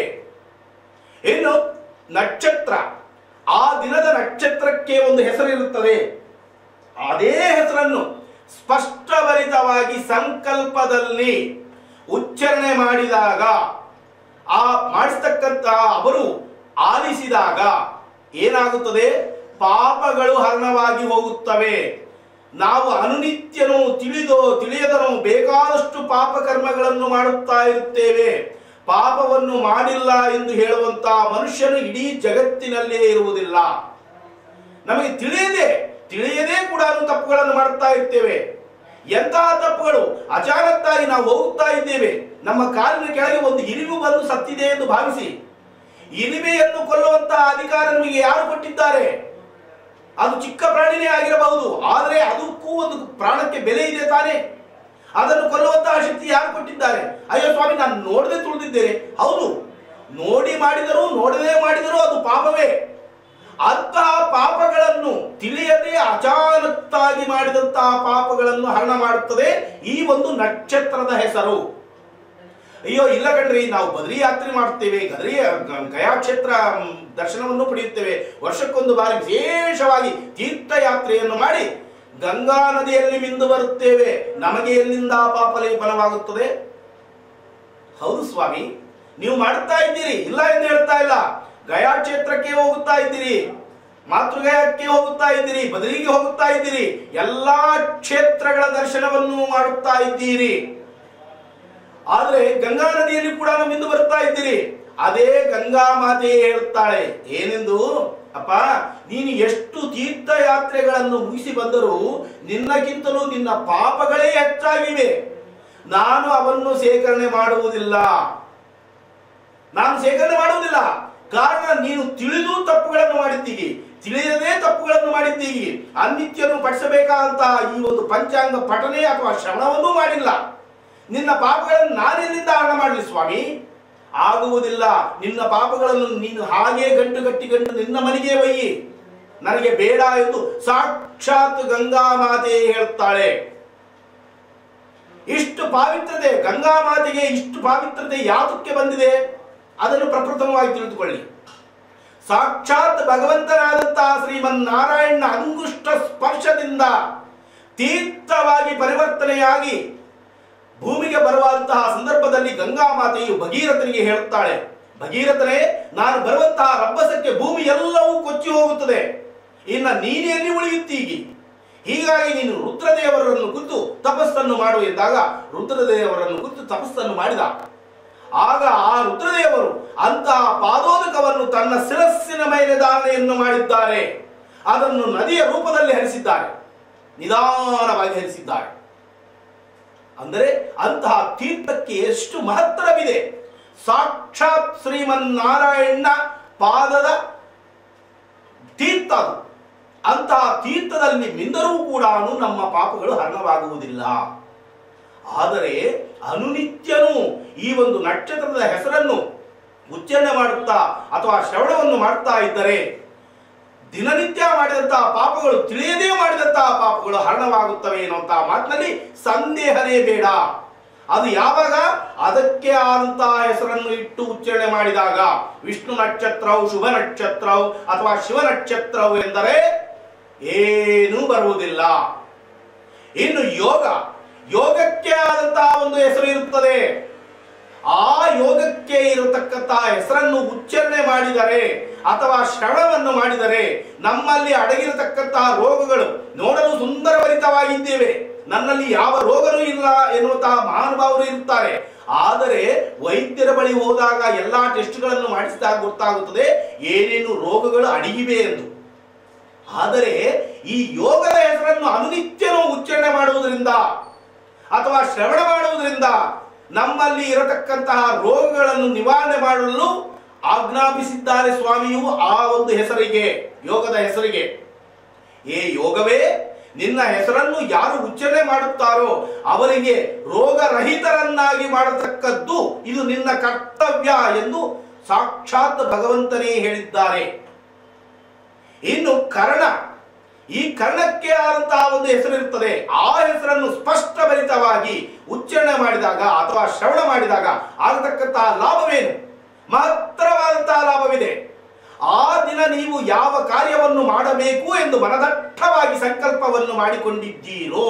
ಇನ್ನು ನಕ್ಷತ್ರ ಆ ದಿನದ ನಕ್ಷತ್ರಕ್ಕೆ ಒಂದು ಹೆಸರಿರುತ್ತದೆ ಅದೇ ಹೆಸರನ್ನು ಸ್ಪಷ್ಟಭರಿತವಾಗಿ ಸಂಕಲ್ಪದಲ್ಲಿ ಉಚ್ಚಾರಣೆ ಮಾಡಿದಾಗ ಆ ಮಾಡಿಸ್ತಕ್ಕಂತ ಅವರು ಆಲಿಸಿದಾಗ ಏನಾಗುತ್ತದೆ ಪಾಪಗಳು ಹರಣವಾಗಿ ಹೋಗುತ್ತವೆ ನಾವು ಅನುನಿತ್ಯನೂ ತಿಳಿದೋ ತಿಳಿಯದನೋ ಬೇಕಾದಷ್ಟು ಪಾಪ ಕರ್ಮಗಳನ್ನು ಮಾಡುತ್ತಾ ಇರುತ್ತೇವೆ ಪಾಪವನ್ನು ಮಾಡಿಲ್ಲ ಎಂದು ಹೇಳುವಂತ ಮನುಷ್ಯನು ಇಡೀ ಜಗತ್ತಿನಲ್ಲೇ ಇರುವುದಿಲ್ಲ ನಮಗೆ ತಿಳಿಯದೆ ತಿಳಿಯದೇ ಕೂಡ ತಪ್ಪುಗಳನ್ನು ಮಾಡುತ್ತಾ ಇರ್ತೇವೆ ಎಂತಹ ತಪ್ಪುಗಳು ಅಚಾನಕ್ಕಾಗಿ ನಾವು ಹೋಗುತ್ತಾ ಇದ್ದೇವೆ ನಮ್ಮ ಕಾಲಿನ ಕೆಳಗೆ ಒಂದು ಇರಿವು ಬಂದು ಸತ್ತಿದೆ ಎಂದು ಭಾವಿಸಿ ಇರಿವೆಯನ್ನು ಕೊಲ್ಲುವಂತಹ ಅಧಿಕಾರ ನಮಗೆ ಯಾರು ಕೊಟ್ಟಿದ್ದಾರೆ ಅದು ಚಿಕ್ಕ ಪ್ರಾಣಿನೇ ಆಗಿರಬಹುದು ಆದರೆ ಅದಕ್ಕೂ ಒಂದು ಪ್ರಾಣಕ್ಕೆ ಬೆಲೆ ಇದೆ ತಾನೇ ಅದನ್ನು ಕೊಲ್ಲುವಂತಹ ಶಕ್ತಿ ಯಾರು ಕೊಟ್ಟಿದ್ದಾರೆ ಅಯ್ಯೋ ಸ್ವಾಮಿ ನಾನು ನೋಡದೆ ತುಳಿದಿದ್ದೇನೆ ಹೌದು ನೋಡಿ ಮಾಡಿದರೂ ನೋಡದೆ ಮಾಡಿದರೂ ಅದು ಪಾಪವೇ ಅಂತಹ ಪಾಪಗಳನ್ನು ತಿಳಿಯದೆ ಅಚಾನಕ್ಕಾಗಿ ಮಾಡಿದಂತಹ ಪಾಪಗಳನ್ನು ಹರಣ ಮಾಡುತ್ತದೆ ಈ ಒಂದು ನಕ್ಷತ್ರದ ಹೆಸರು ಅಯ್ಯೋ ಇಲ್ಲ ಕಣ್ರಿ ನಾವು ಬದ್ರಿ ಯಾತ್ರೆ ಮಾಡ್ತೇವೆ ಗದರಿ ಗಯಾ ಕ್ಷೇತ್ರ ಮ್, ದರ್ಶನವನ್ನು ಪಡೆಯುತ್ತೇವೆ ವರ್ಷಕ್ಕೊಂದು ಬಾರಿ ವಿಶೇಷವಾಗಿ ತೀರ್ಥಯಾತ್ರೆಯನ್ನು ಮಾಡಿ ಗಂಗಾ ನದಿಯಲ್ಲಿ ಮಿಂದು ಬರುತ್ತೇವೆ ನಮಗೆ ಎಲ್ಲಿಂದ ಪಾಪ ಲೇಪನವಾಗುತ್ತದೆ ಹೌದು ಸ್ವಾಮಿ ನೀವು ಮಾಡುತ್ತಾ ಇದ್ದೀರಿ ಇಲ್ಲ ಎಂದು ಹೇಳ್ತಾ ಇಲ್ಲ ಗಯಾ ಕ್ಷೇತ್ರಕ್ಕೆ ಹೋಗುತ್ತಾ ಇದ್ದೀರಿ ಮಾತೃಗಯಕ್ಕೆ ಹೋಗುತ್ತಾ ಇದ್ದೀರಿ ಬದಲಿಗೆ ಹೋಗುತ್ತಾ ಇದ್ದೀರಿ ಎಲ್ಲಾ ಕ್ಷೇತ್ರಗಳ ದರ್ಶನವನ್ನು ಮಾಡುತ್ತಾ ಇದ್ದೀರಿ ಆದ್ರೆ ಗಂಗಾ ನದಿಯಲ್ಲಿ ಕೂಡ ಮಿಂದು ಬರ್ತಾ ಇದ್ದೀರಿ ಅದೇ ಗಂಗಾ ಮಾತೆಯೇ ಹೇಳುತ್ತಾಳೆ ಏನೆಂದು ಅಪ್ಪ ನೀನು ಎಷ್ಟು ತೀರ್ಥಯಾತ್ರೆಗಳನ್ನು ಮುಗಿಸಿ ಬಂದರೂ ನಿನ್ನಕ್ಕಿಂತಲೂ ನಿನ್ನ ಪಾಪಗಳೇ ಹೆಚ್ಚಾಗಿವೆ ನಾನು ಅವನ್ನು ಸೇಕರಣೆ ಮಾಡುವುದಿಲ್ಲ ನಾನು ಸೇಕರಣೆ ಮಾಡುವುದಿಲ್ಲ ಕಾರಣ ನೀನು ತಿಳಿದು ತಪ್ಪುಗಳನ್ನು ಮಾಡಿದ್ದೀಗಿ ತಿಳಿಯದೇ ತಪ್ಪುಗಳನ್ನು ಮಾಡಿದ್ದೀಗಿ ಅನಿತ್ಯನು ಪಡಿಸಬೇಕಾದಂತಹ ಈ ಒಂದು ಪಂಚಾಂಗ ಪಠನೆ ಅಥವಾ ಶ್ರವಣವನ್ನೂ ಮಾಡಿಲ್ಲ ನಿನ್ನ ಪಾಪಗಳನ್ನು ನಾನೆಲ್ಲಿಂದ ಹರಣ ಮಾಡಲಿ ಸ್ವಾಮಿ ಆಗುವುದಿಲ್ಲ ನಿನ್ನ ಪಾಪಗಳನ್ನು ನೀನು ಹಾಗೆ ಗಂಟು ಗಟ್ಟಿ ಗಂಟು ನಿನ್ನ ಮನೆಗೆ ಒಯ್ಯಿ ನನಗೆ ಬೇಡ ಎಂದು ಸಾಕ್ಷಾತ್ ಗಂಗಾ ಮಾತೆ ಹೇಳ್ತಾಳೆ ಇಷ್ಟು ಪಾವಿತ್ರತೆ ಗಂಗಾ ಮಾತೆಗೆ ಇಷ್ಟು ಪಾವಿತ್ರತೆ ಯಾತಕ್ಕೆ ಬಂದಿದೆ ಅದನ್ನು ಪ್ರಪ್ರಥಮವಾಗಿ ತಿಳಿದುಕೊಳ್ಳಿ ಸಾಕ್ಷಾತ್ ಭಗವಂತನಾದಂತಹ ಶ್ರೀಮನ್ನಾರಾಯಣ ಅಂಗುಷ್ಟ ಸ್ಪರ್ಶದಿಂದ ತೀರ್ಥವಾಗಿ ಪರಿವರ್ತನೆಯಾಗಿ ಭೂಮಿಗೆ ಬರುವಂತಹ ಸಂದರ್ಭದಲ್ಲಿ ಗಂಗಾ ಮಾತೆಯು ಭಗೀರಥನಿಗೆ ಹೇಳುತ್ತಾಳೆ ಭಗೀರಥನೇ ನಾನು ಬರುವಂತಹ ರಬ್ಬಸಕ್ಕೆ ಭೂಮಿ ಎಲ್ಲವೂ ಕೊಚ್ಚಿ ಹೋಗುತ್ತದೆ ಇನ್ನ ನೀನೆಲ್ಲಿ ಉಳಿಯುತ್ತೀಗಿ ಹೀಗಾಗಿ ನೀನು ರುದ್ರದೇವರನ್ನು ಕುರಿತು ತಪಸ್ಸನ್ನು ಮಾಡು ಎಂದಾಗ ರುದ್ರದೇವರನ್ನು ಕುರಿತು ತಪಸ್ಸನ್ನು ಮಾಡಿದ ಆಗ ಆ ರುದ್ರದೇವರು ಅಂತಹ ಪಾದೋದಕವನ್ನು ತನ್ನ ಶಿರಸ್ಸಿನ ಮೇಲೆ ಧಾರಣೆಯನ್ನು ಮಾಡಿದ್ದಾರೆ ಅದನ್ನು ನದಿಯ ರೂಪದಲ್ಲಿ ಹರಿಸಿದ್ದಾರೆ ನಿಧಾನವಾಗಿ ಹರಿಸಿದ್ದಾರೆ ಅಂದರೆ ಅಂತಹ ತೀರ್ಥಕ್ಕೆ ಎಷ್ಟು ಮಹತ್ತರವಿದೆ ಸಾಕ್ಷಾತ್ ಶ್ರೀಮನ್ನಾರಾಯಣ ಪಾದದ ತೀರ್ಥ ಅದು ಅಂತಹ ತೀರ್ಥದಲ್ಲಿ ಮಿಂದರೂ ಕೂಡ ನಮ್ಮ ಪಾಪಗಳು ಹರಣವಾಗುವುದಿಲ್ಲ ಆದರೆ ಅನುನಿತ್ಯನೂ ಈ ಒಂದು ನಕ್ಷತ್ರದ ಹೆಸರನ್ನು ಉಚ್ಚಾರಣೆ ಮಾಡುತ್ತಾ ಅಥವಾ ಶ್ರವಣವನ್ನು ಮಾಡುತ್ತಾ ಇದ್ದರೆ ದಿನನಿತ್ಯ ಮಾಡಿದಂತಹ ಪಾಪಗಳು ತಿಳಿಯದೇ ಮಾಡಿದಂತಹ ಪಾಪಗಳು ಹರಣವಾಗುತ್ತವೆ ಎನ್ನುವಂತಹ ಮಾತಿನಲ್ಲಿ ಸಂದೇಹನೇ ಬೇಡ ಅದು ಯಾವಾಗ ಅದಕ್ಕೆ ಆದಂತಹ ಹೆಸರನ್ನು ಇಟ್ಟು ಉಚ್ಚಾರಣೆ ಮಾಡಿದಾಗ ವಿಷ್ಣು ನಕ್ಷತ್ರವು ಶುಭ ನಕ್ಷತ್ರವು ಅಥವಾ ಶಿವ ನಕ್ಷತ್ರವು ಎಂದರೆ ಏನೂ ಬರುವುದಿಲ್ಲ ಇನ್ನು ಯೋಗ ಯೋಗಕ್ಕೆ ಆದಂತಹ ಒಂದು ಹೆಸರು ಇರುತ್ತದೆ ಆ ಯೋಗಕ್ಕೆ ಇರತಕ್ಕಂತಹ ಹೆಸರನ್ನು ಉಚ್ಚಾರಣೆ ಮಾಡಿದರೆ ಅಥವಾ ಶ್ರವಣವನ್ನು ಮಾಡಿದರೆ ನಮ್ಮಲ್ಲಿ ಅಡಗಿರತಕ್ಕಂತಹ ರೋಗಗಳು ನೋಡಲು ಸುಂದರಭರಿತವಾಗಿದ್ದೇವೆ ನನ್ನಲ್ಲಿ ಯಾವ ರೋಗನೂ ಇಲ್ಲ ಎನ್ನುವಂತಹ ಮಹಾನುಭಾವರು ಇರುತ್ತಾರೆ ಆದರೆ ವೈದ್ಯರ ಬಳಿ ಹೋದಾಗ ಎಲ್ಲಾ ಟೆಸ್ಟ್ಗಳನ್ನು ಮಾಡಿಸಿದಾಗ ಗೊತ್ತಾಗುತ್ತದೆ ಏನೇನು ರೋಗಗಳು ಅಡಗಿವೆ ಎಂದು ಆದರೆ ಈ ಯೋಗದ ಹೆಸರನ್ನು ಅನುನಿತ್ಯನೂ ಉಚ್ಚಾರಣೆ ಮಾಡುವುದರಿಂದ ಅಥವಾ ಶ್ರವಣ ಮಾಡುವುದರಿಂದ ನಮ್ಮಲ್ಲಿ ಇರತಕ್ಕಂತಹ ರೋಗಗಳನ್ನು ನಿವಾರಣೆ ಮಾಡಲು ಆಜ್ಞಾಪಿಸಿದ್ದಾರೆ ಸ್ವಾಮಿಯು ಆ ಒಂದು ಹೆಸರಿಗೆ ಯೋಗದ ಹೆಸರಿಗೆ ಏ ಯೋಗವೇ ನಿನ್ನ ಹೆಸರನ್ನು ಯಾರು ಉಚ್ಚಾರಣೆ ಮಾಡುತ್ತಾರೋ ಅವರಿಗೆ ರೋಗರಹಿತರನ್ನಾಗಿ ಮಾಡತಕ್ಕದ್ದು ಇದು ನಿನ್ನ ಕರ್ತವ್ಯ ಎಂದು ಸಾಕ್ಷಾತ್ ಭಗವಂತನೇ ಹೇಳಿದ್ದಾರೆ ಇನ್ನು ಕರ್ಣ ಈ ಕರ್ಣಕ್ಕೆ ಆದಂತಹ ಒಂದು ಹೆಸರಿರುತ್ತದೆ ಆ ಹೆಸರನ್ನು ಸ್ಪಷ್ಟಭರಿತವಾಗಿ ಉಚ್ಚಾರಣೆ ಮಾಡಿದಾಗ ಅಥವಾ ಶ್ರವಣ ಮಾಡಿದಾಗ ಆಗತಕ್ಕಂತಹ ಲಾಭವೇನು ಮಹತ್ತರವಾದಂತಹ ಲಾಭವಿದೆ ಆ ದಿನ ನೀವು ಯಾವ ಕಾರ್ಯವನ್ನು ಮಾಡಬೇಕು ಎಂದು ಮನದಟ್ಟವಾಗಿ ಸಂಕಲ್ಪವನ್ನು ಮಾಡಿಕೊಂಡಿದ್ದೀರೋ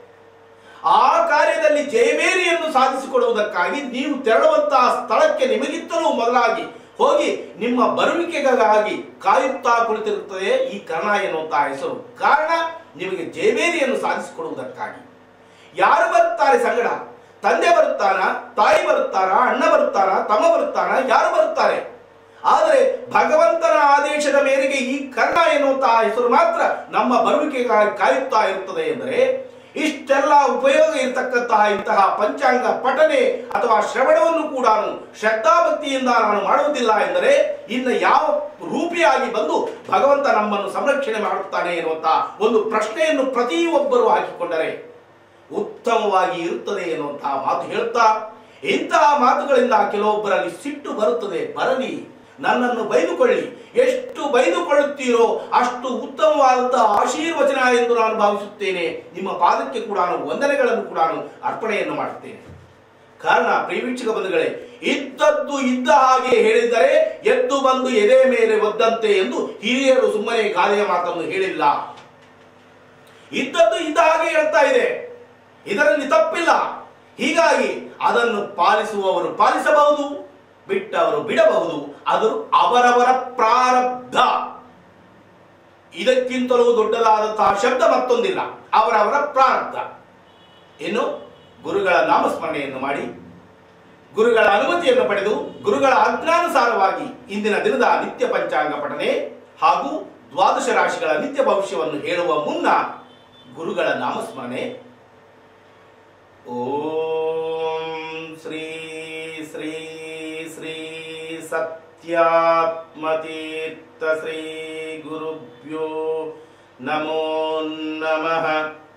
ಆ ಕಾರ್ಯದಲ್ಲಿ ಜಯಬೇರಿಯನ್ನು ಸಾಧಿಸಿಕೊಡುವುದಕ್ಕಾಗಿ ನೀವು ತೆರಳುವಂತಹ ಸ್ಥಳಕ್ಕೆ ನಿಮಗಿತ್ತಲೂ ಮೊದಲಾಗಿ ಹೋಗಿ ನಿಮ್ಮ ಬರುವಿಕೆಗಾಗಿ ಕಾಯುತ್ತಾ ಕುಳಿತಿರುತ್ತದೆ ಈ ಕರ್ಣ ಎನ್ನುವಂತಹ ಹೆಸರು ಕಾರಣ ನಿಮಗೆ ಜಯಬೇರಿಯನ್ನು ಸಾಧಿಸಿಕೊಡುವುದಕ್ಕಾಗಿ ಯಾರು ಬರುತ್ತಾರೆ ಸಂಗಡ ತಂದೆ ಬರುತ್ತಾನ ತಾಯಿ ಬರುತ್ತಾರ ಅಣ್ಣ ಬರುತ್ತಾನ ತಮ್ಮ ಬರುತ್ತಾನ ಯಾರು ಬರುತ್ತಾರೆ ಆದರೆ ಭಗವಂತನ ಆದೇಶದ ಮೇರೆಗೆ ಈ ಕರ್ಣ ಎನ್ನುವಂತಹ ಹೆಸರು ಮಾತ್ರ ನಮ್ಮ ಬರುವಿಕೆಗಾಗಿ ಕಾಯುತ್ತಾ ಇರುತ್ತದೆ ಎಂದರೆ ಇಷ್ಟೆಲ್ಲ ಉಪಯೋಗ ಇರತಕ್ಕಂತಹ ಇಂತಹ ಪಂಚಾಂಗ ಪಠನೆ ಅಥವಾ ಶ್ರವಣವನ್ನು ಕೂಡ ಶ್ರದ್ಧಾಭಕ್ತಿಯಿಂದ ನಾನು ಮಾಡುವುದಿಲ್ಲ ಎಂದರೆ ಇನ್ನು ಯಾವ ರೂಪಿಯಾಗಿ ಬಂದು ಭಗವಂತ ನಮ್ಮನ್ನು ಸಂರಕ್ಷಣೆ ಮಾಡುತ್ತಾನೆ ಎನ್ನುವಂತಹ ಒಂದು ಪ್ರಶ್ನೆಯನ್ನು ಪ್ರತಿಯೊಬ್ಬರು ಹಾಕಿಕೊಂಡರೆ ಉತ್ತಮವಾಗಿ ಇರುತ್ತದೆ ಎನ್ನುವಂತಹ ಮಾತು ಹೇಳುತ್ತಾ ಇಂತಹ ಮಾತುಗಳಿಂದ ಕೆಲವೊಬ್ಬರಲ್ಲಿ ಸಿಟ್ಟು ಬರುತ್ತದೆ ಬರಲಿ ನನ್ನನ್ನು ಬೈದುಕೊಳ್ಳಿ ಎಷ್ಟು ಬೈದುಕೊಳ್ಳುತ್ತೀರೋ ಅಷ್ಟು ಉತ್ತಮವಾದಂತಹ ಆಶೀರ್ವಚನ ಎಂದು ನಾನು ಭಾವಿಸುತ್ತೇನೆ ನಿಮ್ಮ ಪಾದಕ್ಕೆ ಕೂಡ ವಂದನೆಗಳನ್ನು ಕೂಡ ಅರ್ಪಣೆಯನ್ನು ಮಾಡುತ್ತೇನೆ ಕಾರಣ ಪ್ರೀವೀಕ್ಷಕ ಬಂಧುಗಳೇ ಇದ್ದದ್ದು ಇದ್ದ ಹಾಗೆ ಹೇಳಿದರೆ ಎದ್ದು ಬಂದು ಎದೆ ಮೇಲೆ ಒದ್ದಂತೆ ಎಂದು ಹಿರಿಯರು ಸುಮ್ಮನೆ ಗಾದೆಯ ಮಾತನ್ನು ಹೇಳಿಲ್ಲ ಇದ್ದದ್ದು ಇದ್ದ ಹಾಗೆ ಹೇಳ್ತಾ ಇದೆ ಇದರಲ್ಲಿ ತಪ್ಪಿಲ್ಲ ಹೀಗಾಗಿ ಅದನ್ನು ಪಾಲಿಸುವವರು ಪಾಲಿಸಬಹುದು ಬಿಟ್ಟವರು ಬಿಡಬಹುದು ಅದು ಅವರವರ ಪ್ರಾರಬ್ಧ ಇದಕ್ಕಿಂತಲೂ ದೊಡ್ಡದಾದಂತಹ ಶಬ್ದ ಮತ್ತೊಂದಿಲ್ಲ ಅವರವರ ಪ್ರಾರಬ್ಧ ಇನ್ನು ಗುರುಗಳ ನಾಮಸ್ಮರಣೆಯನ್ನು ಮಾಡಿ ಗುರುಗಳ ಅನುಮತಿಯನ್ನು ಪಡೆದು ಗುರುಗಳ ಅಜ್ಞಾನುಸಾರವಾಗಿ ಇಂದಿನ ದಿನದ ನಿತ್ಯ ಪಂಚಾಂಗ ಪಠನೆ ಹಾಗೂ ದ್ವಾದಶ ರಾಶಿಗಳ ನಿತ್ಯ ಭವಿಷ್ಯವನ್ನು ಹೇಳುವ ಮುನ್ನ ಗುರುಗಳ ನಾಮಸ್ಮರಣೆ ಓಂ ಶ್ರೀ ಶ್ರೀ ಶ್ರೀ ಸತ್ಯಾತ್ಮತೀರ್ಥ ಶ್ರೀ ಗುರುಭ್ಯೋ ನಮೋ ನಮಃ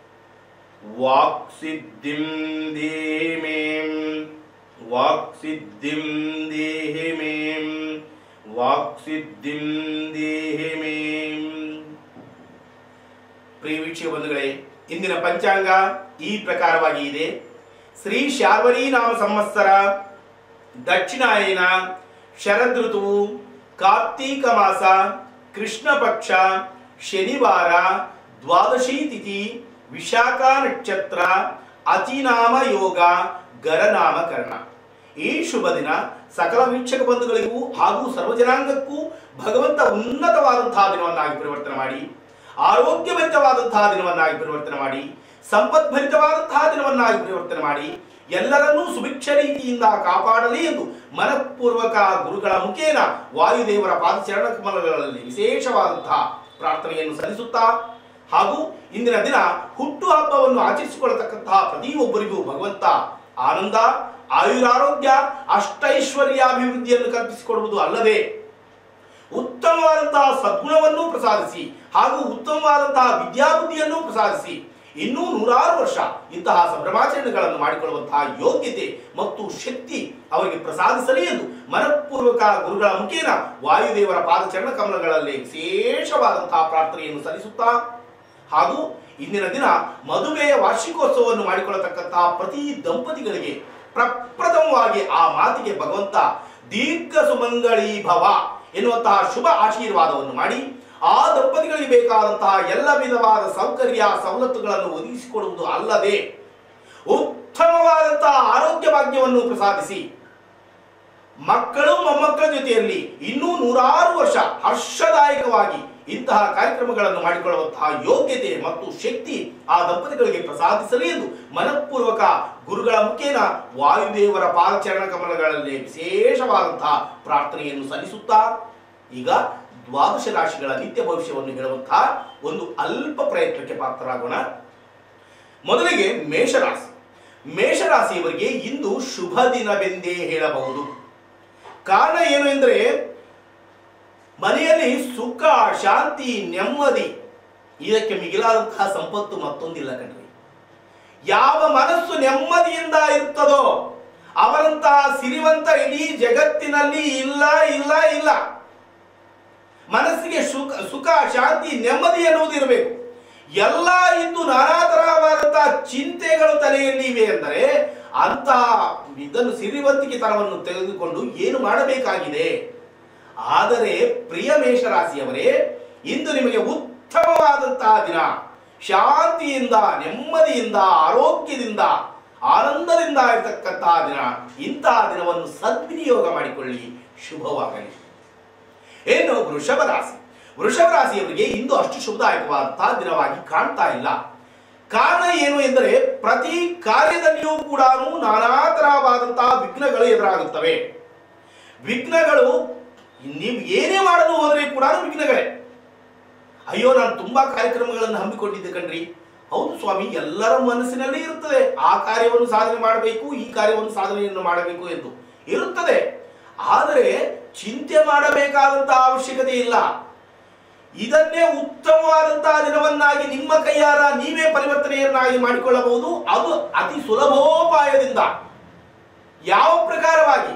ವಾಕ್ಸಿದ್ಧಿಂ ದೇಮೇಂ ವಾಕ್ಸಿದ್ಧಿಂ ದೇಹಿ ಮೇಂ ವಾಕ್ಸಿದ್ಧಿಂ ದೇಹಿ ಮೇಂ ಪ್ರಿಯ ವೀಕ್ಷಕ ಬಂಧುಗಳೇ ಇಂದಿನ ಪಂಚಾಂಗ ಈ ಪ್ರಕಾರವಾಗಿ ಇದೆ ಶ್ರೀ ಶಾರ್ವರಿ ನಾಮ ಸಂವತ್ಸರ ದಕ್ಷಿಣಾಯನ ಶರದ್ ಋತುವು ಕಾರ್ತೀಕ ಮಾಸ ಕೃಷ್ಣ ಪಕ್ಷ ಶನಿವಾರ ದ್ವಾದಶಿ ತಿಥಿ ವಿಶಾಖ ನಕ್ಷತ್ರ ಅತಿನಾಮ ಯೋಗ ಗರನಾಮಕರಣ ಈ ಶುಭ ದಿನ ಸಕಲ ವೀಕ್ಷಕ ಬಂಧುಗಳಿಗೂ ಹಾಗೂ ಸರ್ವಜನಾಂಗಕ್ಕೂ ಭಗವಂತ ಉನ್ನತವಾದಂತಹ ದಿನವನ್ನಾಗಿ ಪರಿವರ್ತನೆ ಮಾಡಿ ಆರೋಗ್ಯಭರಿತವಾದಂತಹ ದಿನವನ್ನಾಗಿ ಪರಿವರ್ತನೆ ಮಾಡಿ ಸಂಪದ್ಭರಿತವಾದಂತಹ ದಿನವನ್ನಾಗಿ ಪರಿವರ್ತನೆ ಮಾಡಿ ಎಲ್ಲರನ್ನೂ ಸುಭಿಕ್ಷ ರೀತಿಯಿಂದ ಕಾಪಾಡಲಿ ಎಂದು ಮನಪೂರ್ವಕ ಗುರುಗಳ ಮುಖೇನ ವಾಯುದೇವರ ಪಾದಚರಣ ಕಮಲಗಳಲ್ಲಿ ವಿಶೇಷವಾದಂತಹ ಪ್ರಾರ್ಥನೆಯನ್ನು ಸಲ್ಲಿಸುತ್ತಾ ಹಾಗೂ ಇಂದಿನ ದಿನ ಹುಟ್ಟು ಹಬ್ಬವನ್ನು ಆಚರಿಸಿಕೊಳ್ಳತಕ್ಕಂತಹ ಪ್ರತಿಯೊಬ್ಬರಿಗೂ ಭಗವಂತ ಆನಂದ ಆಯುರಾರೋಗ್ಯ ಅಷ್ಟೈಶ್ವರ್ಯಾಭಿವೃದ್ಧಿಯನ್ನು ಕಲ್ಪಿಸಿಕೊಡುವುದು ಅಲ್ಲದೆ ಉತ್ತಮವಾದಂತಹ ಸದ್ಗುಣವನ್ನು ಪ್ರಸಾದಿಸಿ ಹಾಗೂ ಉತ್ತಮವಾದಂತಹ ವಿದ್ಯಾಬುದ್ಧಿಯನ್ನು ಪ್ರಸಾದಿಸಿ ಇನ್ನೂ ನೂರಾರು ವರ್ಷ ಇಂತಹ ಸಂಭ್ರಮಾಚರಣೆಗಳನ್ನು ಮಾಡಿಕೊಳ್ಳುವಂತಹ ಯೋಗ್ಯತೆ ಮತ್ತು ಶಕ್ತಿ ಅವರಿಗೆ ಪ್ರಸಾದಿಸಲಿ ಎಂದು ಮನಪೂರ್ವಕ ಗುರುಗಳ ಮುಖೇನ ವಾಯುದೇವರ ಪಾದಚರಣ ಕಮಲಗಳಲ್ಲಿ ವಿಶೇಷವಾದಂತಹ ಪ್ರಾರ್ಥನೆಯನ್ನು ಸಲ್ಲಿಸುತ್ತಾ ಹಾಗೂ ಇಂದಿನ ದಿನ ಮದುವೆಯ ವಾರ್ಷಿಕೋತ್ಸವವನ್ನು ಮಾಡಿಕೊಳ್ಳತಕ್ಕಂತಹ ಪ್ರತಿ ದಂಪತಿಗಳಿಗೆ ಪ್ರಪ್ರಥಮವಾಗಿ ಆ ಮಾತಿಗೆ ಭಗವಂತ ದೀರ್ಘ ಸುಮಂಗಳೀ ಭವ ಎನ್ನುವಂತಹ ಶುಭ ಆಶೀರ್ವಾದವನ್ನು ಮಾಡಿ ಆ ದಂಪತಿಗಳಿಗೆ ಬೇಕಾದಂತಹ ಎಲ್ಲ ವಿಧವಾದ ಸೌಕರ್ಯ ಸವಲತ್ತುಗಳನ್ನು ಒದಗಿಸಿಕೊಡುವುದು ಅಲ್ಲದೆ ಉತ್ತಮವಾದಂತಹ ಆರೋಗ್ಯ ಭಾಗ್ಯವನ್ನು ಪ್ರಸಾದಿಸಿ ಮಕ್ಕಳು ಮೊಮ್ಮಕ್ಕಳ ಜೊತೆಯಲ್ಲಿ ಇನ್ನೂ ನೂರಾರು ವರ್ಷ ಹರ್ಷದಾಯಕವಾಗಿ ಇಂತಹ ಕಾರ್ಯಕ್ರಮಗಳನ್ನು ಮಾಡಿಕೊಳ್ಳುವಂತಹ ಯೋಗ್ಯತೆ ಮತ್ತು ಶಕ್ತಿ ಆ ದಂಪತಿಗಳಿಗೆ ಪ್ರಸಾದಿಸಲಿ ಎಂದು ಮನಪೂರ್ವಕ ಗುರುಗಳ ಮುಖೇನ ವಾಯುದೇವರ ಪಾದಚರಣ ಕಮಲಗಳಲ್ಲಿ ವಿಶೇಷವಾದಂತಹ ಪ್ರಾರ್ಥನೆಯನ್ನು ಸಲ್ಲಿಸುತ್ತಾ ಈಗ ದ್ವಾದಶ ರಾಶಿಗಳ ನಿತ್ಯ ಭವಿಷ್ಯವನ್ನು ಹೇಳುವಂತಹ ಒಂದು ಅಲ್ಪ ಪ್ರಯತ್ನಕ್ಕೆ ಪಾತ್ರರಾಗೋಣ ಮೊದಲಿಗೆ ಮೇಷರಾಶಿ ಮೇಷರಾಶಿಯವರಿಗೆ ಇಂದು ಶುಭ ದಿನವೆಂದೇ ಹೇಳಬಹುದು ಕಾರಣ ಏನು ಎಂದರೆ ಮನೆಯಲ್ಲಿ ಸುಖ ಶಾಂತಿ ನೆಮ್ಮದಿ ಇದಕ್ಕೆ ಮಿಗಿಲಾದಂತಹ ಸಂಪತ್ತು ಮತ್ತೊಂದಿಲ್ಲ ಕಣ್ರಿ ಯಾವ ಮನಸ್ಸು ನೆಮ್ಮದಿಯಿಂದ ಇರ್ತದೋ ಅವರಂತಹ ಸಿರಿವಂತ ಇಡೀ ಜಗತ್ತಿನಲ್ಲಿ ಇಲ್ಲ ಇಲ್ಲ ಇಲ್ಲ ಮನಸ್ಸಿಗೆ ಸುಖ ಸುಖ ಶಾಂತಿ ನೆಮ್ಮದಿ ಎನ್ನುವುದು ಇರಬೇಕು ಎಲ್ಲ ಇದ್ದು ನಾನಾ ತರವಾದಂತಹ ಚಿಂತೆಗಳು ತಲೆಯಲ್ಲಿ ಇವೆ ಎಂದರೆ ಅಂತಹ ಇದನ್ನು ಸಿರಿವಂತಿಕೆ ತನವನ್ನು ತೆಗೆದುಕೊಂಡು ಏನು ಮಾಡಬೇಕಾಗಿದೆ ಆದರೆ ಪ್ರಿಯ ಮೇಷರಾಶಿಯವರೇ ಇಂದು ನಿಮಗೆ ಉತ್ತಮವಾದಂತಹ ದಿನ ಶಾಂತಿಯಿಂದ ನೆಮ್ಮದಿಯಿಂದ ಆರೋಗ್ಯದಿಂದ ಆನಂದದಿಂದ ಇರತಕ್ಕಂತಹ ದಿನ ಇಂತಹ ದಿನವನ್ನು ಸದ್ವಿನಿಯೋಗ ಮಾಡಿಕೊಳ್ಳಿ ಶುಭವಾಗಲಿ ಏನು ವೃಷಭ ರಾಶಿ ವೃಷಭ ರಾಶಿಯವರಿಗೆ ಇಂದು ಅಷ್ಟು ಶುಭದಾಯಕವಾದಂತಹ ದಿನವಾಗಿ ಕಾಣ್ತಾ ಇಲ್ಲ ಕಾರಣ ಏನು ಎಂದರೆ ಪ್ರತಿ ಕಾರ್ಯದಲ್ಲಿಯೂ ಕೂಡ ನಾನಾ ತರವಾದಂತಹ ವಿಘ್ನಗಳು ಎದುರಾಗುತ್ತವೆ ವಿಘ್ನಗಳು ನೀವು ಏನೇ ಮಾಡಲು ಹೋದರೆ ಕೂಡ ವಿಘ್ನಗಳೇ ಅಯ್ಯೋ ನಾನು ತುಂಬಾ ಕಾರ್ಯಕ್ರಮಗಳನ್ನು ಹಮ್ಮಿಕೊಂಡಿದ್ದೆ ಕಣ್ರಿ ಹೌದು ಸ್ವಾಮಿ ಎಲ್ಲರ ಮನಸ್ಸಿನಲ್ಲಿ ಇರುತ್ತದೆ ಆ ಕಾರ್ಯವನ್ನು ಸಾಧನೆ ಮಾಡಬೇಕು ಈ ಕಾರ್ಯವನ್ನು ಸಾಧನೆಯನ್ನು ಮಾಡಬೇಕು ಎಂದು ಇರುತ್ತದೆ ಆದರೆ ಚಿಂತೆ ಮಾಡಬೇಕಾದಂತಹ ಅವಶ್ಯಕತೆ ಇಲ್ಲ ಇದನ್ನೇ ಉತ್ತಮವಾದಂತಹ ದಿನವನ್ನಾಗಿ ನಿಮ್ಮ ಕೈಯಾರ ನೀವೇ ಪರಿವರ್ತನೆಯನ್ನಾಗಿ ಮಾಡಿಕೊಳ್ಳಬಹುದು ಅದು ಅತಿ ಸುಲಭೋಪಾಯದಿಂದ ಯಾವ ಪ್ರಕಾರವಾಗಿ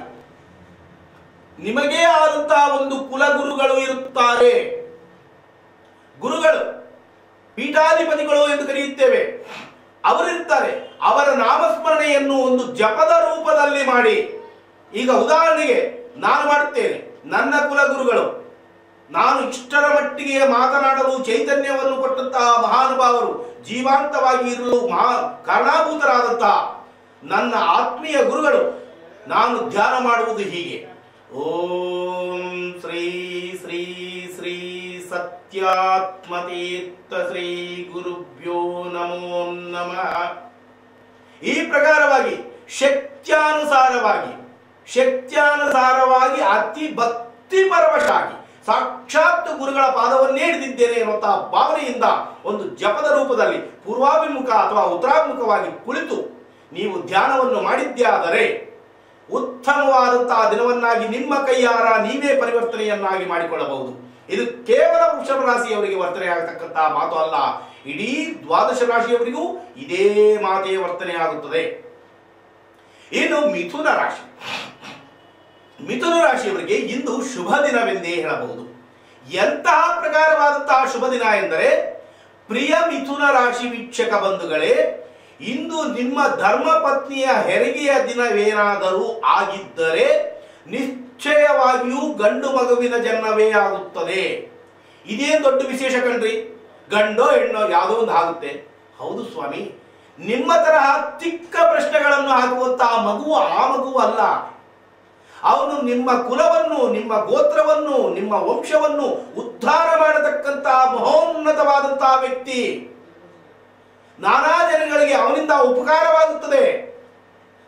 ನಿಮಗೇ ಆದಂತಹ ಒಂದು ಕುಲಗುರುಗಳು ಇರುತ್ತಾರೆ ಗುರುಗಳು ಪೀಠಾಧಿಪತಿಗಳು ಎಂದು ಕರೆಯುತ್ತೇವೆ ಅವರಿರ್ತಾರೆ ಅವರ ನಾಮಸ್ಮರಣೆಯನ್ನು ಒಂದು ಜಪದ ರೂಪದಲ್ಲಿ ಮಾಡಿ ಈಗ ಉದಾಹರಣೆಗೆ ನಾನು ಮಾಡುತ್ತೇನೆ ನನ್ನ ಕುಲಗುರುಗಳು ನಾನು ಇಷ್ಟರ ಮಟ್ಟಿಗೆ ಮಾತನಾಡಲು ಚೈತನ್ಯವನ್ನು ಕೊಟ್ಟಂತಹ ಮಹಾನುಭಾವರು ಜೀವಾಂತವಾಗಿ ಇರಲು ಮಹಾ ಕಾರಣಾಭೂತರಾದಂತಹ ನನ್ನ ಆತ್ಮೀಯ ಗುರುಗಳು ನಾನು ಧ್ಯಾನ ಮಾಡುವುದು ಹೀಗೆ ಓಂ ಶ್ರೀ ಶ್ರೀ ಶ್ರೀ ಸತ್ಯಾತ್ಮತೀರ್ಥ ಶ್ರೀ ಗುರುಭ್ಯೋ ನಮೋ ನಮಃ ಈ ಪ್ರಕಾರವಾಗಿ ಶಕ್ತ್ಯಾನುಸಾರವಾಗಿ ಶಕ್ತ್ಯಾನುಸಾರವಾಗಿ ಅತಿ ಭಕ್ತಿ ಪರವಶಾಗಿ ಸಾಕ್ಷಾತ್ ಗುರುಗಳ ಪಾದವನ್ನೇ ಹಿಡಿದಿದ್ದೇನೆ ಎನ್ನುವಂತಹ ಭಾವನೆಯಿಂದ ಒಂದು ಜಪದ ರೂಪದಲ್ಲಿ ಪೂರ್ವಾಭಿಮುಖ ಅಥವಾ ಉತ್ತರಾಭಿಮುಖವಾಗಿ ಕುಳಿತು ನೀವು ಧ್ಯಾನವನ್ನು ಮಾಡಿದ್ದೇ ಆದರೆ ಉತ್ತಮವಾದಂತಹ ದಿನವನ್ನಾಗಿ ನಿಮ್ಮ ಕೈಯಾರ ನೀವೇ ಪರಿವರ್ತನೆಯನ್ನಾಗಿ ಮಾಡಿಕೊಳ್ಳಬಹುದು ಇದು ಕೇವಲ ವೃಷಭ ರಾಶಿಯವರಿಗೆ ವರ್ತನೆ ಆಗತಕ್ಕಂತಹ ಮಾತು ಅಲ್ಲ ಇಡೀ ದ್ವಾದಶ ರಾಶಿಯವರಿಗೂ ಇದೇ ಮಾತೆಯ ವರ್ತನೆ ಆಗುತ್ತದೆ ಇನ್ನು ಮಿಥುನ ರಾಶಿ ಮಿಥುನ ರಾಶಿಯವರಿಗೆ ಇಂದು ಶುಭ ದಿನವೆಂದೇ ಹೇಳಬಹುದು ಎಂತಹ ಪ್ರಕಾರವಾದಂತಹ ಶುಭ ದಿನ ಎಂದರೆ ಪ್ರಿಯ ಮಿಥುನ ರಾಶಿ ವೀಕ್ಷಕ ಬಂಧುಗಳೇ ಇಂದು ನಿಮ್ಮ ಧರ್ಮಪತ್ನಿಯ ಹೆರಿಗೆಯ ದಿನವೇನಾದರೂ ಆಗಿದ್ದರೆ ನಿಶ್ಚಯವಾಗಿಯೂ ಗಂಡು ಮಗುವಿನ ಜನ್ಮವೇ ಆಗುತ್ತದೆ ಇದೇನ್ ದೊಡ್ಡ ವಿಶೇಷ ಕಣ್ರಿ ಗಂಡೋ ಹೆಣ್ಣೋ ಯಾವುದೋ ಒಂದು ಆಗುತ್ತೆ ಹೌದು ಸ್ವಾಮಿ ನಿಮ್ಮ ತರಹ ತಿಕ್ಕ ಪ್ರಶ್ನೆಗಳನ್ನು ಹಾಕುವಂತಹ ಮಗುವು ಆ ಮಗುವು ಅಲ್ಲ ಅವನು ನಿಮ್ಮ ಕುಲವನ್ನು ನಿಮ್ಮ ಗೋತ್ರವನ್ನು ನಿಮ್ಮ ವಂಶವನ್ನು ಉದ್ಧಾರ ಮಾಡತಕ್ಕಂತಹ ಮಹೋನ್ನತವಾದಂತಹ ವ್ಯಕ್ತಿ ನಾನಾ ಜನಗಳಿಗೆ ಅವನಿಂದ ಉಪಕಾರವಾಗುತ್ತದೆ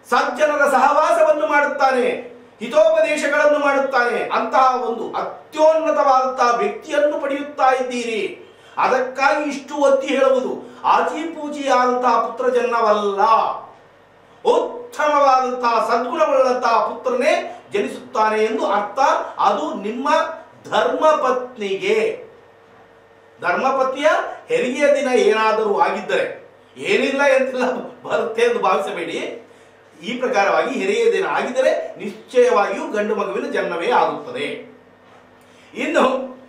ಸಜ್ಜನರ ಸಹವಾಸವನ್ನು ಮಾಡುತ್ತಾನೆ ಹಿತೋಪದೇಶಗಳನ್ನು ಮಾಡುತ್ತಾನೆ ಅಂತಹ ಒಂದು ಅತ್ಯೋನ್ನತವಾದಂತಹ ವ್ಯಕ್ತಿಯನ್ನು ಪಡೆಯುತ್ತಾ ಇದ್ದೀರಿ ಅದಕ್ಕಾಗಿ ಇಷ್ಟು ಒತ್ತಿ ಹೇಳುವುದು ಆಚಿಪೂಚಿಯಾದಂತಹ ಪುತ್ರ ಜನ್ಮವಲ್ಲ ಉತ್ತಮವಾದಂತಹ ಸದ್ಗುಣವುಳ್ಳಂತಹ ಪುತ್ರನೇ ಜನಿಸುತ್ತಾನೆ ಎಂದು ಅರ್ಥ ಅದು ನಿಮ್ಮ ಧರ್ಮಪತ್ನಿಗೆ ಧರ್ಮಪತ್ನಿಯ ಹೆರಿಗೆಯ ದಿನ ಏನಾದರೂ ಆಗಿದ್ದರೆ ಏನಿಲ್ಲ ಎಂತೆಲ್ಲ ಬರುತ್ತೆ ಎಂದು ಭಾವಿಸಬೇಡಿ ಈ ಪ್ರಕಾರವಾಗಿ ಹೆರಿಗೆಯ ದಿನ ಆಗಿದ್ದರೆ ನಿಶ್ಚಯವಾಗಿಯೂ ಗಂಡು ಮಗುವಿನ ಜನ್ಮವೇ ಆಗುತ್ತದೆ ಇನ್ನು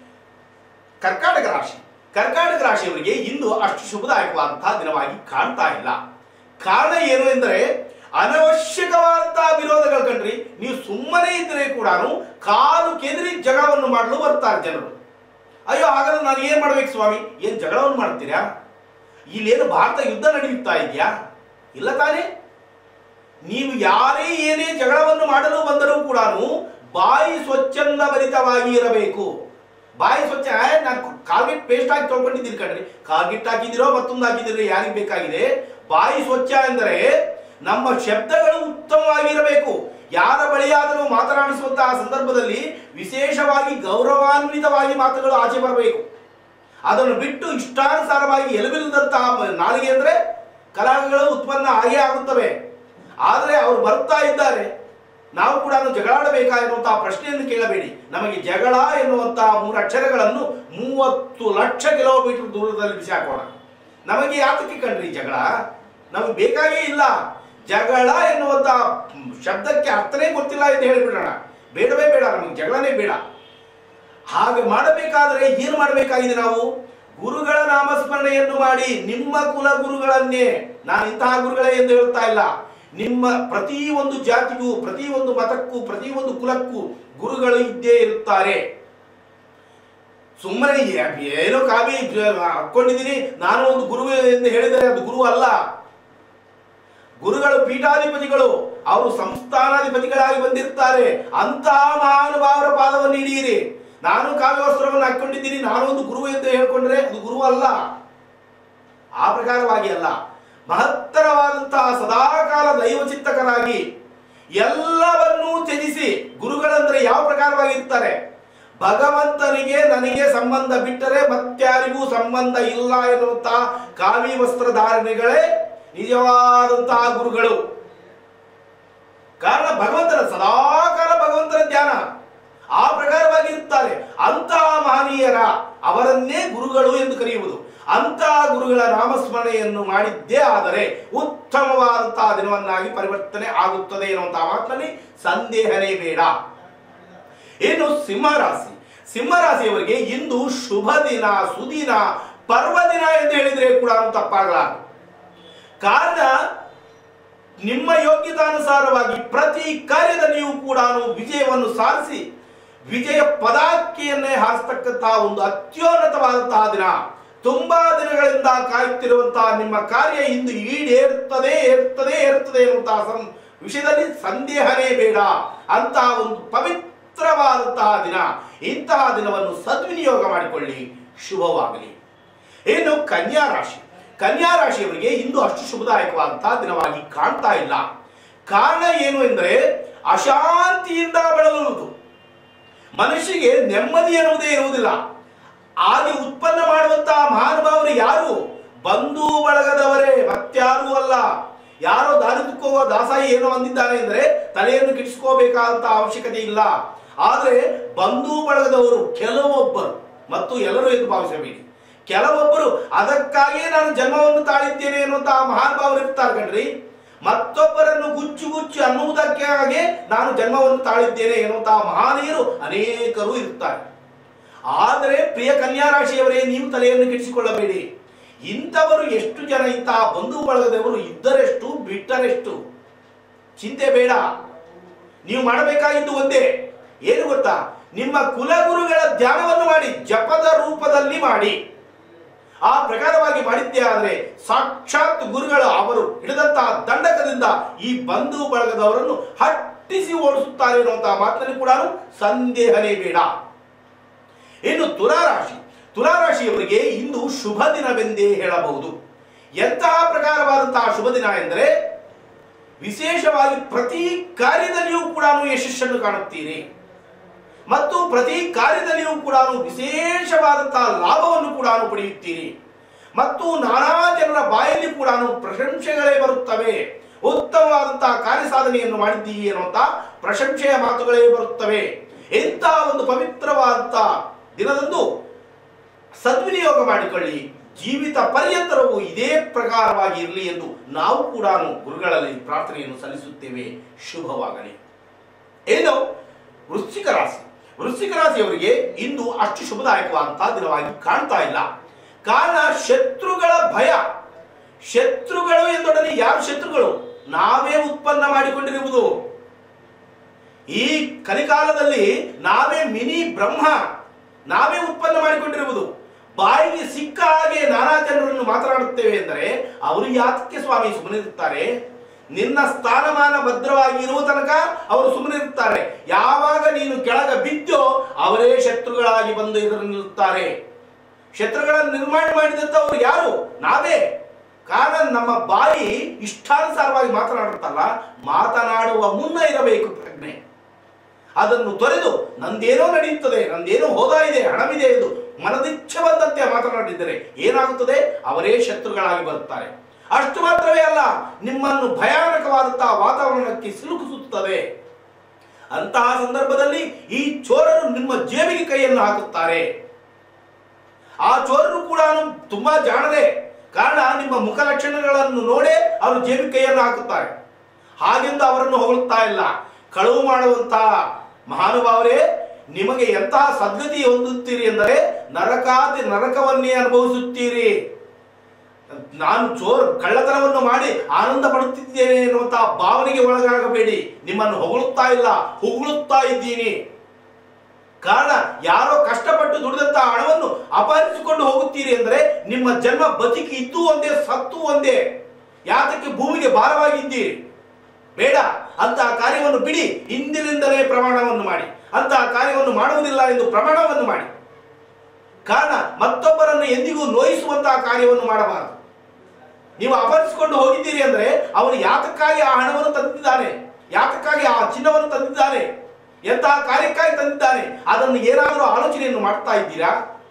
ಕರ್ಕಾಟಕ ರಾಶಿ ಕರ್ಕಾಟಕ ರಾಶಿಯವರಿಗೆ ಇಂದು ಅಷ್ಟು ಶುಭದಾಯಕವಾದಂತಹ ದಿನವಾಗಿ ಕಾಣ್ತಾ ಇಲ್ಲ ಕಾರಣ ಏನು ಎಂದರೆ ಅನವಶ್ಯಕವಾದಂತಹ ವಿರೋಧಗಳು ಕಂಡ್ರಿ ನೀವು ಸುಮ್ಮನೆ ಇದ್ರೆ ಕೂಡ ಕಾಲು ಕೆದರಿ ಜಗಳವನ್ನು ಮಾಡಲು ಬರ್ತಾರೆ ಜನರು ಅಯ್ಯೋ ಹಾಗಾದ್ರೆ ನಾನು ಏನ್ ಮಾಡ್ಬೇಕು ಸ್ವಾಮಿ ಏನ್ ಜಗಳವನ್ನು ಮಾಡ್ತೀರಾ ಇಲ್ಲೇನು ಭಾರತ ಯುದ್ಧ ನಡೆಯುತ್ತಾ ಇದೆಯಾ ಇಲ್ಲ ತಾನೇ ನೀವು ಯಾರೇ ಏನೇ ಜಗಳವನ್ನು ಮಾಡಲು ಬಂದರೂ ಕೂಡ ಬಾಯಿ ಸ್ವಚ್ಛಂದ ಭರಿತವಾಗಿ ಇರಬೇಕು ಬಾಯಿ ಸ್ವಚ್ಛ ಆ, ನಾನು ಕಾಲ್ಗೆಟ್ ಪೇಸ್ಟ್ ಹಾಕಿ ತೊಳ್ಕೊಂಡಿದ್ದೀನಿ ಕಣ್ರಿ ಕಾಲ್ಗೆಟ್ ಹಾಕಿದಿರೋ ಮತ್ತೊಂದು ಹಾಕಿದಿರೋ ಯಾರಿಗೆ ಬೇಕಾಗಿದೆ ಬಾಯಿ ಸ್ವಚ್ಛ ಎಂದರೆ ನಮ್ಮ ಶಬ್ದಗಳು ಉತ್ತಮವಾಗಿರಬೇಕು ಯಾರ ಬಳಿಯಾದರೂ ಮಾತನಾಡಿಸುವಂತಹ ಸಂದರ್ಭದಲ್ಲಿ ವಿಶೇಷವಾಗಿ ಗೌರವಾನ್ವಿತವಾಗಿ ಮಾತುಗಳು ಆಚೆ ಬರಬೇಕು ಅದನ್ನು ಬಿಟ್ಟು ಇಷ್ಟಾನುಸಾರವಾಗಿ ಎಲುಬಿಲ್ಲದಂತಹ ನಾಲಿಗೆ ಅಂದ್ರೆ ಕಲಹಗಳು ಉತ್ಪನ್ನ ಆಗೇ ಆಗುತ್ತವೆ ಆದರೆ ಅವರು ಬರ್ತಾ ಇದ್ದಾರೆ ನಾವು ಕೂಡ ಜಗಳಾಡಬೇಕಾ ಎನ್ನುವಂತಹ ಪ್ರಶ್ನೆಯನ್ನು ಕೇಳಬೇಡಿ ನಮಗೆ ಜಗಳ ಎನ್ನುವಂತಹ ಮೂರು ಅಕ್ಷರಗಳನ್ನು ಮೂವತ್ತು ಲಕ್ಷ ಕಿಲೋಮೀಟರ್ ದೂರದಲ್ಲಿ ಬಿಸಾಕೋಣ ನಮಗೆ ಯಾತಕ್ಕೆ ಕಂಡ್ರಿ ಜಗಳ ನಮಗೆ ಬೇಕಾಗೇ ಇಲ್ಲ ಜಗಳ ಎನ್ನುವಂತಹ ಶಬ್ದಕ್ಕೆ ಅರ್ಥನೇ ಗೊತ್ತಿಲ್ಲ ಎಂದು ಹೇಳಿಬಿಡೋಣ ಬೇಡವೇ ಬೇಡ ನಮಗೆ ಜಗಳನೇ ಬೇಡ ಹಾಗೆ ಮಾಡಬೇಕಾದ್ರೆ ಏನು ಮಾಡಬೇಕಾಗಿದೆ ನಾವು ಗುರುಗಳ ನಾಮಸ್ಮರಣೆಯನ್ನು ಮಾಡಿ ನಿಮ್ಮ ಕುಲ ಗುರುಗಳನ್ನೇ ನಾನು ಇಂತಹ ಗುರುಗಳೇ ಎಂದು ಹೇಳ್ತಾ ಇಲ್ಲ ನಿಮ್ಮ ಪ್ರತಿ ಒಂದು ಜಾತಿಗೂ ಪ್ರತಿ ಒಂದು ಮತಕ್ಕೂ ಪ್ರತಿ ಒಂದು ಕುಲಕ್ಕೂ ಗುರುಗಳು ಇದ್ದೇ ಇರುತ್ತಾರೆ ಸುಮ್ಮನೆ ಏ- ಏನೋ ಕಾವಿ ಹಾಕೊಂಡಿದ್ದೀನಿ ನಾನು ಒಂದು ಗುರು ಎಂದು ಹೇಳಿದರೆ ಅದು ಗುರು ಅಲ್ಲ ಗುರುಗಳು ಪೀಠಾಧಿಪತಿಗಳು ಅವರು ಸಂಸ್ಥಾನಾಧಿಪತಿಗಳಾಗಿ ಬಂದಿರ್ತಾರೆ ಅಂತಹ ಮಹಾನುಭಾವರ ಪಾದವನ್ನು ಹಿಡಿಯಿರಿ ನಾನು ಕಾವ್ಯ ವಸ್ತ್ರವನ್ನು ಹಾಕೊಂಡಿದ್ದೀನಿ ನಾನು ಒಂದು ಗುರು ಎಂದು ಹೇಳ್ಕೊಂಡ್ರೆ ಅದು ಗುರು ಅಲ್ಲ ಆ ಪ್ರಕಾರವಾಗಿ ಅಲ್ಲ ಮಹತ್ತರವಾದಂತಹ ಸದಾಕಾಲ ದೈವಚಿತ್ತಕರಾಗಿ ಎಲ್ಲವನ್ನೂ ತ್ಯಜಿಸಿ ಗುರುಗಳಂದ್ರೆ ಯಾವ ಪ್ರಕಾರವಾಗಿ ಇರ್ತಾರೆ ಭಗವಂತನಿಗೆ ನನಗೆ ಸಂಬಂಧ ಬಿಟ್ಟರೆ ಮತ್ಯಾರಿಗೂ ಸಂಬಂಧ ಇಲ್ಲ ಎನ್ನುವಂತಹ ಕಾವಿ ವಸ್ತ್ರಧಾರಣೆಗಳೇ ನಿಜವಾದಂತಹ ಗುರುಗಳು ಕಾರಣ ಭಗವಂತನ ಸದಾಕಾಲ ಭಗವಂತನ ಧ್ಯಾನ ಆ ಪ್ರಕಾರವಾಗಿ ಇರುತ್ತಾರೆ ಅಂತಹ ಮಹನೀಯರ ಅವರನ್ನೇ ಗುರುಗಳು ಎಂದು ಕರೆಯುವುದು ಅಂತಹ ಗುರುಗಳ ನಾಮಸ್ಮರಣೆಯನ್ನು ಮಾಡಿದ್ದೇ ಆದರೆ ಉತ್ತಮವಾದಂತಹ ದಿನವನ್ನಾಗಿ ಪರಿವರ್ತನೆ ಆಗುತ್ತದೆ ಎನ್ನುವಂತಹ ಮಾತಿನಲ್ಲಿ ಸಂದೇಹನೇ ಬೇಡ ಇನ್ನು ಸಿಂಹರಾಶಿ ಸಿಂಹರಾಶಿಯವರಿಗೆ ಇಂದು ಶುಭ ದಿನ ಸುದಿನ ಪರ್ವದಿನ ಎಂದು ಹೇಳಿದ್ರೆ ಕೂಡ ತಪ್ಪಾಗಲಾರದು ಕಾರಣ ನಿಮ್ಮ ಯೋಗ್ಯತಾನುಸಾರವಾಗಿ ಪ್ರತಿ ಕಾರ್ಯದಲ್ಲಿಯೂ ಕೂಡ ವಿಜಯವನ್ನು ಸಾಧಿಸಿ ವಿಜಯ ಪದಾಕಿಯನ್ನೇ ಹಾರಿಸ್ತಕ್ಕಂತಹ ಒಂದು ಅತ್ಯುನ್ನತವಾದಂತಹ ದಿನ ತುಂಬಾ ದಿನಗಳಿಂದ ಕಾಯುತ್ತಿರುವಂತಹ ನಿಮ್ಮ ಕಾರ್ಯ ಇಂದು ಈಡೇರುತ್ತದೆ ಏರುತ್ತದೆ ಏರುತ್ತದೆ ಎನ್ನುವಂತಹ ಸಂ- ವಿಷಯದಲ್ಲಿ ಸಂದೇಹನೇ ಬೇಡ ಅಂತಹ ಒಂದು ಪವಿತ್ರವಾದಂತಹ ದಿನ ಇಂತಹ ದಿನವನ್ನು ಸದ್ವಿನಿಯೋಗ ಮಾಡಿಕೊಳ್ಳಿ ಶುಭವಾಗಲಿ ಇನ್ನು ಕನ್ಯಾ ರಾಶಿ ಕನ್ಯಾ ರಾಶಿಯವರಿಗೆ ಇಂದು ಅಷ್ಟು ಶುಭದಾಯಕವಾದಂತಹ ದಿನವಾಗಿ ಕಾಣ್ತಾ ಇಲ್ಲ ಕಾರಣ ಏನು ಎಂದರೆ ಅಶಾಂತಿಯಿಂದ ಬಳಲುವುದು ಮನುಷ್ಯಗೆ ನೆಮ್ಮದಿ ಎನ್ನುವುದೇ ಇರುವುದಿಲ್ಲ ಆಗಿ ಉತ್ಪನ್ನ ಮಾಡುವಂತಹ ಮಹಾನುಭಾವರು ಯಾರು ಬಂಧು ಬಳಗದವರೇ ಮತ್ಯಾರೂ ಅಲ್ಲ ಯಾರೋ ದಾರಿ ತುಕ್ಕೋವ ದಾಸಾಯಿ ಏನೋ ಅಂದಿದ್ದಾನೆ ಅಂದ್ರೆ ತಲೆಯನ್ನು ಕಿಡಿಸ್ಕೋಬೇಕಾದಂತ ಅವಶ್ಯಕತೆ ಇಲ್ಲ ಆದ್ರೆ ಬಂಧು ಬಳಗದವರು ಕೆಲವೊಬ್ಬರು ಮತ್ತು ಎಲ್ಲರೂ ಎಂದು ಭಾವಿಸಬೇಡಿ ಕೆಲವೊಬ್ಬರು ಅದಕ್ಕಾಗಿಯೇ ನಾನು ಜನ್ಮವನ್ನು ತಾಳಿದ್ದೇನೆ ಎನ್ನುವಂತಹ ಮಹಾನುಭಾವರು ಇರ್ತಾರೆ ಕಣ್ರಿ ಮತ್ತೊಬ್ಬರನ್ನು ಗುಚ್ಚು ಗುಚ್ಚು ಅನ್ನುವುದಕ್ಕಾಗಿ ನಾನು ಜನ್ಮವನ್ನು ತಾಳಿದ್ದೇನೆ ಎನ್ನುವಂತಹ ಮಹಾನೀಯರು ಅನೇಕರು ಇರ್ತಾರೆ ಆದರೆ ಪ್ರಿಯ ಕನ್ಯಾ ರಾಶಿಯವರೇ ನೀವು ತಲೆಯನ್ನು ಕೆಡಿಸಿಕೊಳ್ಳಬೇಡಿ ಇಂಥವರು ಎಷ್ಟು ಜನ ಇಂತಹ ಬಂಧು ಬಳಗದವರು ಇದ್ದರೆಷ್ಟು ಬಿಟ್ಟರೆಷ್ಟು ಚಿಂತೆ ಬೇಡ ನೀವು ಮಾಡಬೇಕಾಗಿದ್ದು ಒಂದೇ ಏನು ಗೊತ್ತಾ ನಿಮ್ಮ ಕುಲಗುರುಗಳ ಧ್ಯಾನವನ್ನು ಮಾಡಿ ಜಪದ ರೂಪದಲ್ಲಿ ಮಾಡಿ ಆ ಪ್ರಕಾರವಾಗಿ ಮಾಡಿದ್ದೇ ಆದರೆ ಸಾಕ್ಷಾತ್ ಗುರುಗಳು ಅವರು ಹಿಡಿದಂತಹ ದಂಡಕದಿಂದ ಈ ಬಂಧು ಬಳಗದವರನ್ನು ಹಟ್ಟಿಸಿ ಓಡಿಸುತ್ತಾರೆ ಎನ್ನುವಂತಹ ಮಾತಿನಲ್ಲಿ ಕೂಡ ಸಂದೇಹನೇ ಬೇಡ ಇನ್ನು ತುಲಾರಾಶಿ ತುಲಾರಾಶಿಯವರಿಗೆ ಇಂದು ಶುಭ ದಿನವೆಂದೇ ಹೇಳಬಹುದು ಎಂತಹ ಪ್ರಕಾರವಾದಂತಹ ಶುಭ ದಿನ ಎಂದರೆ ವಿಶೇಷವಾಗಿ ಪ್ರತಿ ಕಾರ್ಯದಲ್ಲಿಯೂ ಕೂಡ ಯಶಸ್ಸನ್ನು ಕಾಣುತ್ತೀರಿ ಮತ್ತು ಪ್ರತಿ ಕಾರ್ಯದಲ್ಲಿಯೂ ಕೂಡ ವಿಶೇಷವಾದಂತಹ ಲಾಭವನ್ನು ಕೂಡ ಪಡೆಯುತ್ತೀರಿ ಮತ್ತು ನಾನಾ ಜನರ ಬಾಯಲ್ಲಿ ಕೂಡ ಪ್ರಶಂಸೆಗಳೇ ಬರುತ್ತವೆ ಉತ್ತಮವಾದಂತಹ ಕಾರ್ಯ ಸಾಧನೆಯನ್ನು ಮಾಡಿದ್ದೀರಿ ಅನ್ನುವಂತ ಪ್ರಶಂಸೆಯ ಮಾತುಗಳೇ ಬರುತ್ತವೆ ಇಂತಹ ಒಂದು ಪವಿತ್ರವಾದಂತಹ ದಿನದಂದು ಸದ್ವಿನಿಯೋಗ ಮಾಡಿಕೊಳ್ಳಿ ಜೀವಿತ ಪರ್ಯಂತರವೂ ಇದೇ ಪ್ರಕಾರವಾಗಿ ಇರಲಿ ಎಂದು ನಾವು ಕೂಡ ಗುರುಗಳಲ್ಲಿ ಪ್ರಾರ್ಥನೆಯನ್ನು ಸಲ್ಲಿಸುತ್ತೇವೆ ಶುಭವಾಗಲಿ ಏನು ವೃಶ್ಚಿಕ ರಾಶಿ ವೃಶ್ಚಿಕ ರಾಶಿಯವರಿಗೆ ಇಂದು ಅಷ್ಟು ಶುಭದಾಯಕವಾದಂತಹ ದಿನವಾಗಿ ಕಾಣ್ತಾ ಇಲ್ಲ ಕಾರಣ ಶತ್ರುಗಳ ಭಯ ಶತ್ರುಗಳು ಎಂದೊಡನೆ ಯಾರು ಶತ್ರುಗಳು ನಾವೇ ಉತ್ಪನ್ನ ಮಾಡಿಕೊಂಡಿರುವುದು ಈ ಕಲಿಕಾಲದಲ್ಲಿ ನಾವೇ ಮಿನಿ ಬ್ರಹ್ಮ ನಾವೇ ಉತ್ಪನ್ನ ಮಾಡಿಕೊಂಡಿರುವುದು ಬಾಯಿಗೆ ಸಿಕ್ಕ ಹಾಗೆ ನಾನಾ ಜನರನ್ನು ಮಾತನಾಡುತ್ತೇವೆ ಎಂದರೆ ಅವರು ಯಾತಕ್ಕೆ ಸ್ವಾಮಿ ಸುಮ್ಮನಿರುತ್ತಾರೆ ನಿನ್ನ ಸ್ಥಾನಮಾನ ಭದ್ರವಾಗಿ ಇರುವ ತನಕ ಅವರು ಸುಮ್ಮನಿರುತ್ತಾರೆ ಯಾವಾಗ ನೀನು ಕೆಳಗ ಬಿದ್ದೋ ಅವರೇ ಶತ್ರುಗಳಾಗಿ ಬಂದು ಎದುರು ನಿಲ್ಲುತ್ತಾರೆ ಶತ್ರುಗಳನ್ನು ನಿರ್ಮಾಣ ಮಾಡಿದಂಥವ್ರು ಯಾರು ನಾವೇ ಕಾರಣ ನಮ್ಮ ಬಾಯಿ ಇಷ್ಟಾನುಸಾರವಾಗಿ ಮಾತನಾಡುತ್ತಲ್ಲ ಮಾತನಾಡುವ ಮುನ್ನ ಇರಬೇಕು ಪ್ರಜ್ಞೆ ಅದನ್ನು ತೊರೆದು ನಂದೇನೋ ನಡೆಯುತ್ತದೆ ನಂದೇನೋ ಹೋದ ಇದೆ ಹಣವಿದೆ ಎಂದು ಮನದಿಚ್ಛೆ ಬಂದಂತೆ ಮಾತನಾಡಿದರೆ ಏನಾಗುತ್ತದೆ ಅವರೇ ಶತ್ರುಗಳಾಗಿ ಬರುತ್ತಾರೆ ಅಷ್ಟು ಮಾತ್ರವೇ ಅಲ್ಲ ನಿಮ್ಮನ್ನು ಭಯಾನಕವಾದಂತಹ ವಾತಾವರಣಕ್ಕೆ ಸಿಲುಕಿಸುತ್ತದೆ ಅಂತಹ ಸಂದರ್ಭದಲ್ಲಿ ಈ ಚೋರರು ನಿಮ್ಮ ಜೇಬಿಗೆ ಕೈಯನ್ನು ಹಾಕುತ್ತಾರೆ ಆ ಚೋರರು ಕೂಡ ತುಂಬಾ ಜಾಣದೆ ಕಾರಣ ನಿಮ್ಮ ಮುಖ ಲಕ್ಷಣಗಳನ್ನು ನೋಡೇ ಅವರು ಜೇಬಿ ಕೈಯನ್ನು ಹಾಕುತ್ತಾರೆ ಹಾಗೆಂದು ಅವರನ್ನು ಹೊಗಳುತ್ತಾ ಇಲ್ಲ ಕಳುವು ಮಾಡುವಂತಹ ಮಹಾನುಭಾವರೇ ನಿಮಗೆ ಎಂತಹ ಸದ್ಗತಿ ಹೊಂದುತ್ತೀರಿ ಎಂದರೆ ನರಕಾದಿ ನರಕವನ್ನೇ ಅನುಭವಿಸುತ್ತೀರಿ ನಾನು ಚೋರ್ ಕಳ್ಳತನವನ್ನು ಮಾಡಿ ಆನಂದ ಪಡುತ್ತಿದ್ದೇನೆ ಎನ್ನುವಂತಹ ಭಾವನೆಗೆ ಒಳಗಾಗಬೇಡಿ ನಿಮ್ಮನ್ನು ಹೊಗಳುತ್ತಾ ಇಲ್ಲ ಹೊಗಳುತ್ತಾ ಇದ್ದೀನಿ ಕಾರಣ ಯಾರೋ ಕಷ್ಟಪಟ್ಟು ದುಡಿದಂತಹ ಹಣವನ್ನು ಅಪಹರಿಸಿಕೊಂಡು ಹೋಗುತ್ತೀರಿ ಎಂದರೆ ನಿಮ್ಮ ಜನ್ಮ ಬದುಕಿ ಇದ್ದು ಒಂದೇ ಸತ್ತು ಒಂದೇ ಯಾತಕ್ಕೆ ಭೂಮಿಗೆ ಭಾರವಾಗಿದ್ದೀರಿ ಬೇಡ ಅಂತಹ ಕಾರ್ಯವನ್ನು ಬಿಡಿ ಇಂದಿನಿಂದಲೇ ಪ್ರಮಾಣವನ್ನು ಮಾಡಿ ಅಂತಹ ಕಾರ್ಯವನ್ನು ಮಾಡುವುದಿಲ್ಲ ಎಂದು ಪ್ರಮಾಣವನ್ನು ಮಾಡಿ ಕಾರಣ ಮತ್ತೊಬ್ಬರನ್ನು ಎಂದಿಗೂ ನೋಯಿಸುವಂತಹ ಕಾರ್ಯವನ್ನು ಮಾಡಬಾರದು ನೀವು ಅಪಹರಿಸಿಕೊಂಡು ಹೋಗಿದ್ದೀರಿ ಅಂದ್ರೆ ಅವನು ಯಾತಕ್ಕಾಗಿ ಆ ಹಣವನ್ನು ತಂದಿದ್ದಾನೆ ಯಾತಕ್ಕಾಗಿ ಆ ಚಿನ್ನವನ್ನು ತಂದಿದ್ದಾನೆ ಎಂತಹ ಕಾರ್ಯಕ್ಕಾಗಿ ತಂದಿದ್ದಾನೆ ಅದನ್ನು ಏನಾದರೂ ಆಲೋಚನೆಯನ್ನು ಮಾಡ್ತಾ ಇದ್ದೀರಾ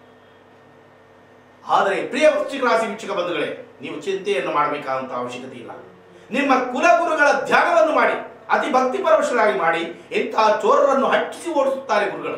ಆದರೆ ಪ್ರಿಯ ವೃಶ್ಚಿಕ ರಾಶಿ ವೀಕ್ಷಕ ಬಂಧುಗಳೇ ನೀವು ಚಿಂತೆಯನ್ನು ಮಾಡಬೇಕಾದಂತ ಅವಶ್ಯಕತೆ ಇಲ್ಲ ನಿಮ್ಮ ಕುಲಗುರುಗಳ ಧ್ಯಾನವನ್ನು ಮಾಡಿ ಅತಿ ಭಕ್ತಿ ಪರವಶರಾಗಿ ಮಾಡಿ ಇಂತಹ ಚೋರರನ್ನು ಹಟ್ಟಿಸಿ ಓಡಿಸುತ್ತಾರೆ ಗುರುಗಳು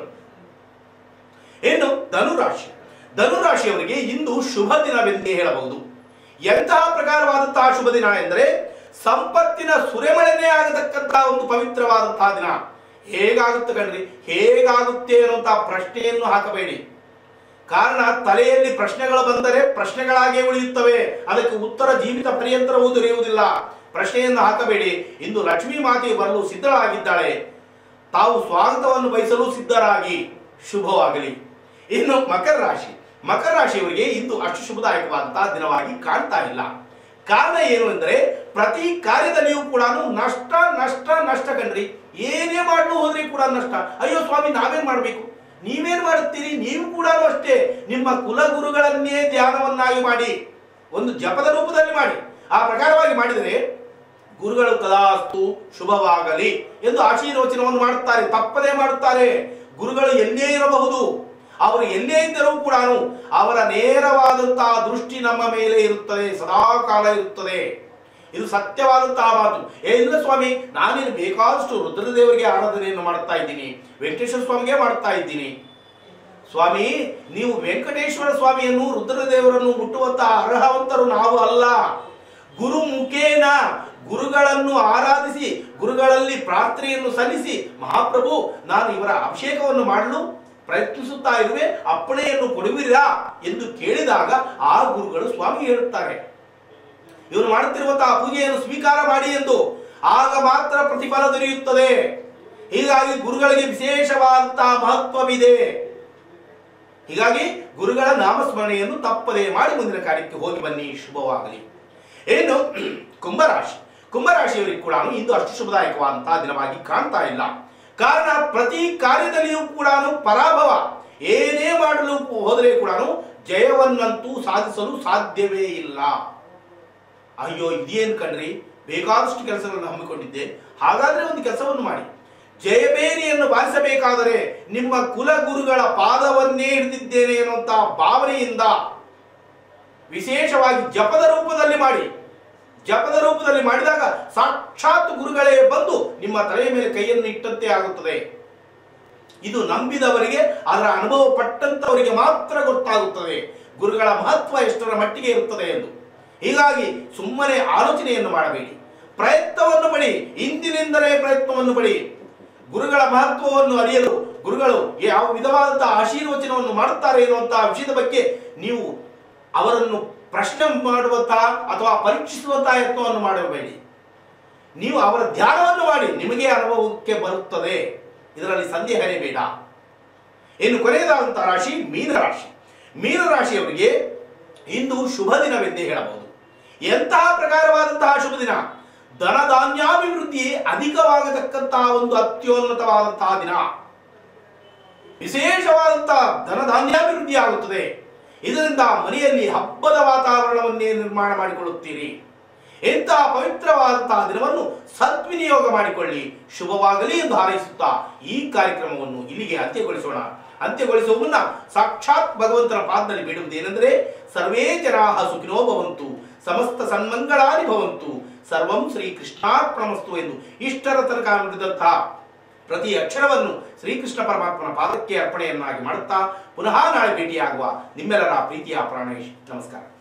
ಇನ್ನು ಧನುರಾಶಿ ಧನುರಾಶಿಯವರಿಗೆ ಇಂದು ಶುಭ ದಿನವೆಂದೇ ಹೇಳಬಹುದು ಎಂತಹ ಪ್ರಕಾರವಾದಂತಹ ಶುಭ ದಿನ ಎಂದರೆ ಸಂಪತ್ತಿನ ಸುರೆಮಳೆನೇ ಆಗತಕ್ಕಂತಹ ಒಂದು ಪವಿತ್ರವಾದಂತಹ ದಿನ ಹೇಗಾಗುತ್ತೆ ಕಣ್ರಿ ಹೇಗಾಗುತ್ತೆ ಅನ್ನುವಂತಹ ಪ್ರಶ್ನೆಯನ್ನು ಹಾಕಬೇಡಿ ಕಾರಣ ತಲೆಯಲ್ಲಿ ಪ್ರಶ್ನೆಗಳು ಬಂದರೆ ಪ್ರಶ್ನೆಗಳಾಗೇ ಉಳಿಯುತ್ತವೆ ಅದಕ್ಕೆ ಉತ್ತರ ಜೀವಿತ ಪರ್ಯಂತರವೂ ದೊರೆಯುವುದಿಲ್ಲ ಪ್ರಶ್ನೆಯನ್ನು ಹಾಕಬೇಡಿ ಇಂದು ಲಕ್ಷ್ಮೀ ಮಾತೆಯು ಬರಲು ಸಿದ್ಧಳಾಗಿದ್ದಾಳೆ ತಾವು ಸ್ವಾಗತವನ್ನು ಬಯಸಲು ಸಿದ್ಧರಾಗಿ ಶುಭವಾಗಲಿ ಇನ್ನು ಮಕರ ರಾಶಿ ಮಕರ ರಾಶಿಯವರಿಗೆ ಇಂದು ಅಷ್ಟು ಶುಭದಾಯಕವಾದಂತಹ ದಿನವಾಗಿ ಕಾಣ್ತಾ ಇಲ್ಲ ಕಾರಣ ಏನು ಎಂದರೆ ಪ್ರತಿ ಕಾರ್ಯದಲ್ಲಿಯೂ ಕೂಡ ನಷ್ಟ ನಷ್ಟ ನಷ್ಟ ಕಣ್ರಿ ಏನೇ ಮಾಡಲು ಹೋದ್ರೆ ಕೂಡ ನಷ್ಟ ಅಯ್ಯೋ ಸ್ವಾಮಿ ನಾವೇನ್ ಮಾಡಬೇಕು ನೀವೇನ್ ಮಾಡುತ್ತೀರಿ ನೀವು ಕೂಡ ಅಷ್ಟೇ ನಿಮ್ಮ ಕುಲಗುರುಗಳನ್ನೇ ಧ್ಯಾನವನ್ನಾಗಿ ಮಾಡಿ ಒಂದು ಜಪದ ರೂಪದಲ್ಲಿ ಮಾಡಿ ಆ ಪ್ರಕಾರವಾಗಿ ಮಾಡಿದರೆ ಗುರುಗಳು ತದಾಸ್ತು ಶುಭವಾಗಲಿ ಎಂದು ಆಶೀರ್ವಚನವನ್ನು ಮಾಡುತ್ತಾರೆ ತಪ್ಪದೇ ಮಾಡುತ್ತಾರೆ ಗುರುಗಳು ಎಲ್ಲೇ ಇರಬಹುದು ಅವರು ಎಲ್ಲೇ ಇದ್ದರೂ ಕೂಡ ಅವರ ನೇರವಾದಂತಹ ದೃಷ್ಟಿ ನಮ್ಮ ಮೇಲೆ ಇರುತ್ತದೆ ಸದಾ ಕಾಲ ಇರುತ್ತದೆ ಇದು ಸತ್ಯವಾದಂತಹ ಮಾತು ಏ ಇಲ್ಲ ಸ್ವಾಮಿ ನಾನೇನು ಬೇಕಾದಷ್ಟು ರುದ್ರದೇವರಿಗೆ ಆರಾಧನೆಯನ್ನು ಮಾಡುತ್ತಾ ಇದ್ದೀನಿ ವೆಂಕಟೇಶ್ವರ ಸ್ವಾಮಿಗೆ ಮಾಡುತ್ತಾ ಇದ್ದೀನಿ ಸ್ವಾಮಿ ನೀವು ವೆಂಕಟೇಶ್ವರ ಸ್ವಾಮಿಯನ್ನು ರುದ್ರದೇವರನ್ನು ಮುಟ್ಟುವಂತಹ ಅರ್ಹವಂತರು ನಾವು ಅಲ್ಲ ಗುರು ಮುಖೇನ ಗುರುಗಳನ್ನು ಆರಾಧಿಸಿ ಗುರುಗಳಲ್ಲಿ ಪ್ರಾರ್ಥನೆಯನ್ನು ಸಲ್ಲಿಸಿ ಮಹಾಪ್ರಭು ನಾನು ಇವರ ಅಭಿಷೇಕವನ್ನು ಮಾಡಲು ಪ್ರಯತ್ನಿಸುತ್ತಾ ಇರುವೆ ಅಪ್ಪಣೆಯನ್ನು ಕೊಡುವಿರಾ ಎಂದು ಕೇಳಿದಾಗ ಆ ಗುರುಗಳು ಸ್ವಾಮಿ ಹೇಳುತ್ತಾರೆ ಇವನು ಮಾಡುತ್ತಿರುವಂತಹ ಪೂಜೆಯನ್ನು ಸ್ವೀಕಾರ ಮಾಡಿ ಎಂದು ಆಗ ಮಾತ್ರ ಪ್ರತಿಫಲ ದೊರೆಯುತ್ತದೆ ಹೀಗಾಗಿ ಗುರುಗಳಿಗೆ ವಿಶೇಷವಾದಂತಹ ಮಹತ್ವವಿದೆ ಹೀಗಾಗಿ ಗುರುಗಳ ನಾಮಸ್ಮರಣೆಯನ್ನು ತಪ್ಪದೇ ಮಾಡಿ ಮುಂದಿನ ಕಾರ್ಯಕ್ಕೆ ಹೋಗಿ ಬನ್ನಿ ಶುಭವಾಗಲಿ ಏನು ಕುಂಭರಾಶಿ ಕುಂಭರಾಶಿಯವರಿಗೆ ಕೂಡ ಇಂದು ಅಷ್ಟು ಶುಭದಾಯಕವಾದಂತಹ ದಿನವಾಗಿ ಕಾಣ್ತಾ ಇಲ್ಲ ಕಾರಣ ಪ್ರತಿ ಕಾರ್ಯದಲ್ಲಿಯೂ ಕೂಡ ಪರಾಭವ ಏನೇ ಮಾಡಲು ಹೋದರೆ ಕೂಡ ಜಯವನ್ನಂತೂ ಸಾಧಿಸಲು ಸಾಧ್ಯವೇ ಇಲ್ಲ ಅಯ್ಯೋ ಇದೇನ್ ಕಣ್ರಿ ಬೇಕಾದಷ್ಟು ಕೆಲಸಗಳನ್ನು ಹಮ್ಮಿಕೊಂಡಿದ್ದೆ ಹಾಗಾದ್ರೆ ಒಂದು ಕೆಲಸವನ್ನು ಮಾಡಿ ಜಯಬೇರಿಯನ್ನು ಬಾರಿಸಬೇಕಾದರೆ ನಿಮ್ಮ ಕುಲಗುರುಗಳ ಪಾದವನ್ನೇ ಹಿಡಿದಿದ್ದೇನೆ ಎನ್ನುವಂತಹ ಭಾವನೆಯಿಂದ ವಿಶೇಷವಾಗಿ ಜಪದ ರೂಪದಲ್ಲಿ ಮಾಡಿ ಜಪದ ರೂಪದಲ್ಲಿ ಮಾಡಿದಾಗ ಸಾಕ್ಷಾತ್ ಗುರುಗಳೇ ಬಂದು ನಿಮ್ಮ ತಲೆಯ ಮೇಲೆ ಕೈಯನ್ನು ಇಟ್ಟಂತೆ ಆಗುತ್ತದೆ ಇದು ನಂಬಿದವರಿಗೆ ಅದರ ಅನುಭವ ಪಟ್ಟಂತವರಿಗೆ ಮಾತ್ರ ಗೊತ್ತಾಗುತ್ತದೆ ಗುರುಗಳ ಮಹತ್ವ ಎಷ್ಟರ ಮಟ್ಟಿಗೆ ಇರುತ್ತದೆ ಎಂದು ಹೀಗಾಗಿ ಸುಮ್ಮನೆ ಆಲೋಚನೆಯನ್ನು ಮಾಡಬೇಡಿ ಪ್ರಯತ್ನವನ್ನು ಪಡಿ ಇಂದಿನಿಂದಲೇ ಪ್ರಯತ್ನವನ್ನು ಪಡಿ ಗುರುಗಳ ಮಹತ್ವವನ್ನು ಅರಿಯಲು ಗುರುಗಳು ಯಾವ ವಿಧವಾದಂತಹ ಆಶೀರ್ವಚನವನ್ನು ಮಾಡುತ್ತಾರೆ ಎನ್ನುವಂತಹ ವಿಷಯದ ಬಗ್ಗೆ ನೀವು ಅವರನ್ನು ಪ್ರಶ್ನೆ ಮಾಡುವಂತಹ ಅಥವಾ ಪರೀಕ್ಷಿಸುವಂತಹ ಯತ್ನವನ್ನು ಮಾಡಬೇಡಿ ನೀವು ಅವರ ಧ್ಯಾನವನ್ನು ಮಾಡಿ ನಿಮಗೆ ಅನುಭವಕ್ಕೆ ಬರುತ್ತದೆ ಇದರಲ್ಲಿ ಸಂದೇಹನೇ ಬೇಡ ಇನ್ನು ಕೊನೆಯದಾದಂತಹ ರಾಶಿ ಮೀನರಾಶಿ ಮೀನರಾಶಿಯವರಿಗೆ ಇಂದು ಶುಭ ದಿನವೆಂದೇ ಹೇಳಬಹುದು ಎಂತಹ ಪ್ರಕಾರವಾದಂತಹ ಶುಭ ದಿನ ಧನಧಾನ್ಯಾಭಿವೃದ್ಧಿ ಅಧಿಕವಾಗತಕ್ಕಂತಹ ಒಂದು ಅತ್ಯುನ್ನತವಾದಂತಹ ದಿನ ವಿಶೇಷವಾದಂತಹ ಧನಧಾನ್ಯಾಭಿವೃದ್ಧಿ ಆಗುತ್ತದೆ ಇದರಿಂದ ಮನೆಯಲ್ಲಿ ಹಬ್ಬದ ವಾತಾವರಣವನ್ನೇ ನಿರ್ಮಾಣ ಮಾಡಿಕೊಳ್ಳುತ್ತೀರಿ ಇಂತಹ ಪವಿತ್ರವಾದಂತಹ ದಿನವನ್ನು ಸದ್ವಿನಿಯೋಗ ಮಾಡಿಕೊಳ್ಳಿ ಶುಭವಾಗಲಿ ಎಂದು ಹಾರೈಸುತ್ತಾ ಈ ಕಾರ್ಯಕ್ರಮವನ್ನು ಇಲ್ಲಿಗೆ ಅಂತ್ಯಗೊಳಿಸೋಣ ಅಂತ್ಯಗೊಳಿಸುವ ಮುನ್ನ ಸಾಕ್ಷಾತ್ ಭಗವಂತನ ಪಾದದಲ್ಲಿ ಬೇಡುವುದೇನೆಂದರೆ ಸರ್ವೇ ಜನಾ ಸುಖಿನೋ ಭವಂತು ಸಮಸ್ತ ಸನ್ಮಂಗಳಾನಿ ಭವಂತು ಸರ್ವಂ ಶ್ರೀ ಕೃಷ್ಣಾರ್ಪಣಮಸ್ತು ಎಂದು ಇಷ್ಟರ ತನಕ ನುಡಿದಂತಹ ಪ್ರತಿ ಅಕ್ಷರವನ್ನು ಶ್ರೀಕೃಷ್ಣ ಪರಮಾತ್ಮನ ಪಾದಕ್ಕೆ ಅರ್ಪಣೆಯನ್ನಾಗಿ ಮಾಡುತ್ತಾ ಪುನಃ ನಾಳೆ ಭೇಟಿಯಾಗುವ ನಿಮ್ಮೆಲ್ಲರ ಪ್ರೀತಿಯ ಪ್ರಾಣೇಶ್ ನಮಸ್ಕಾರ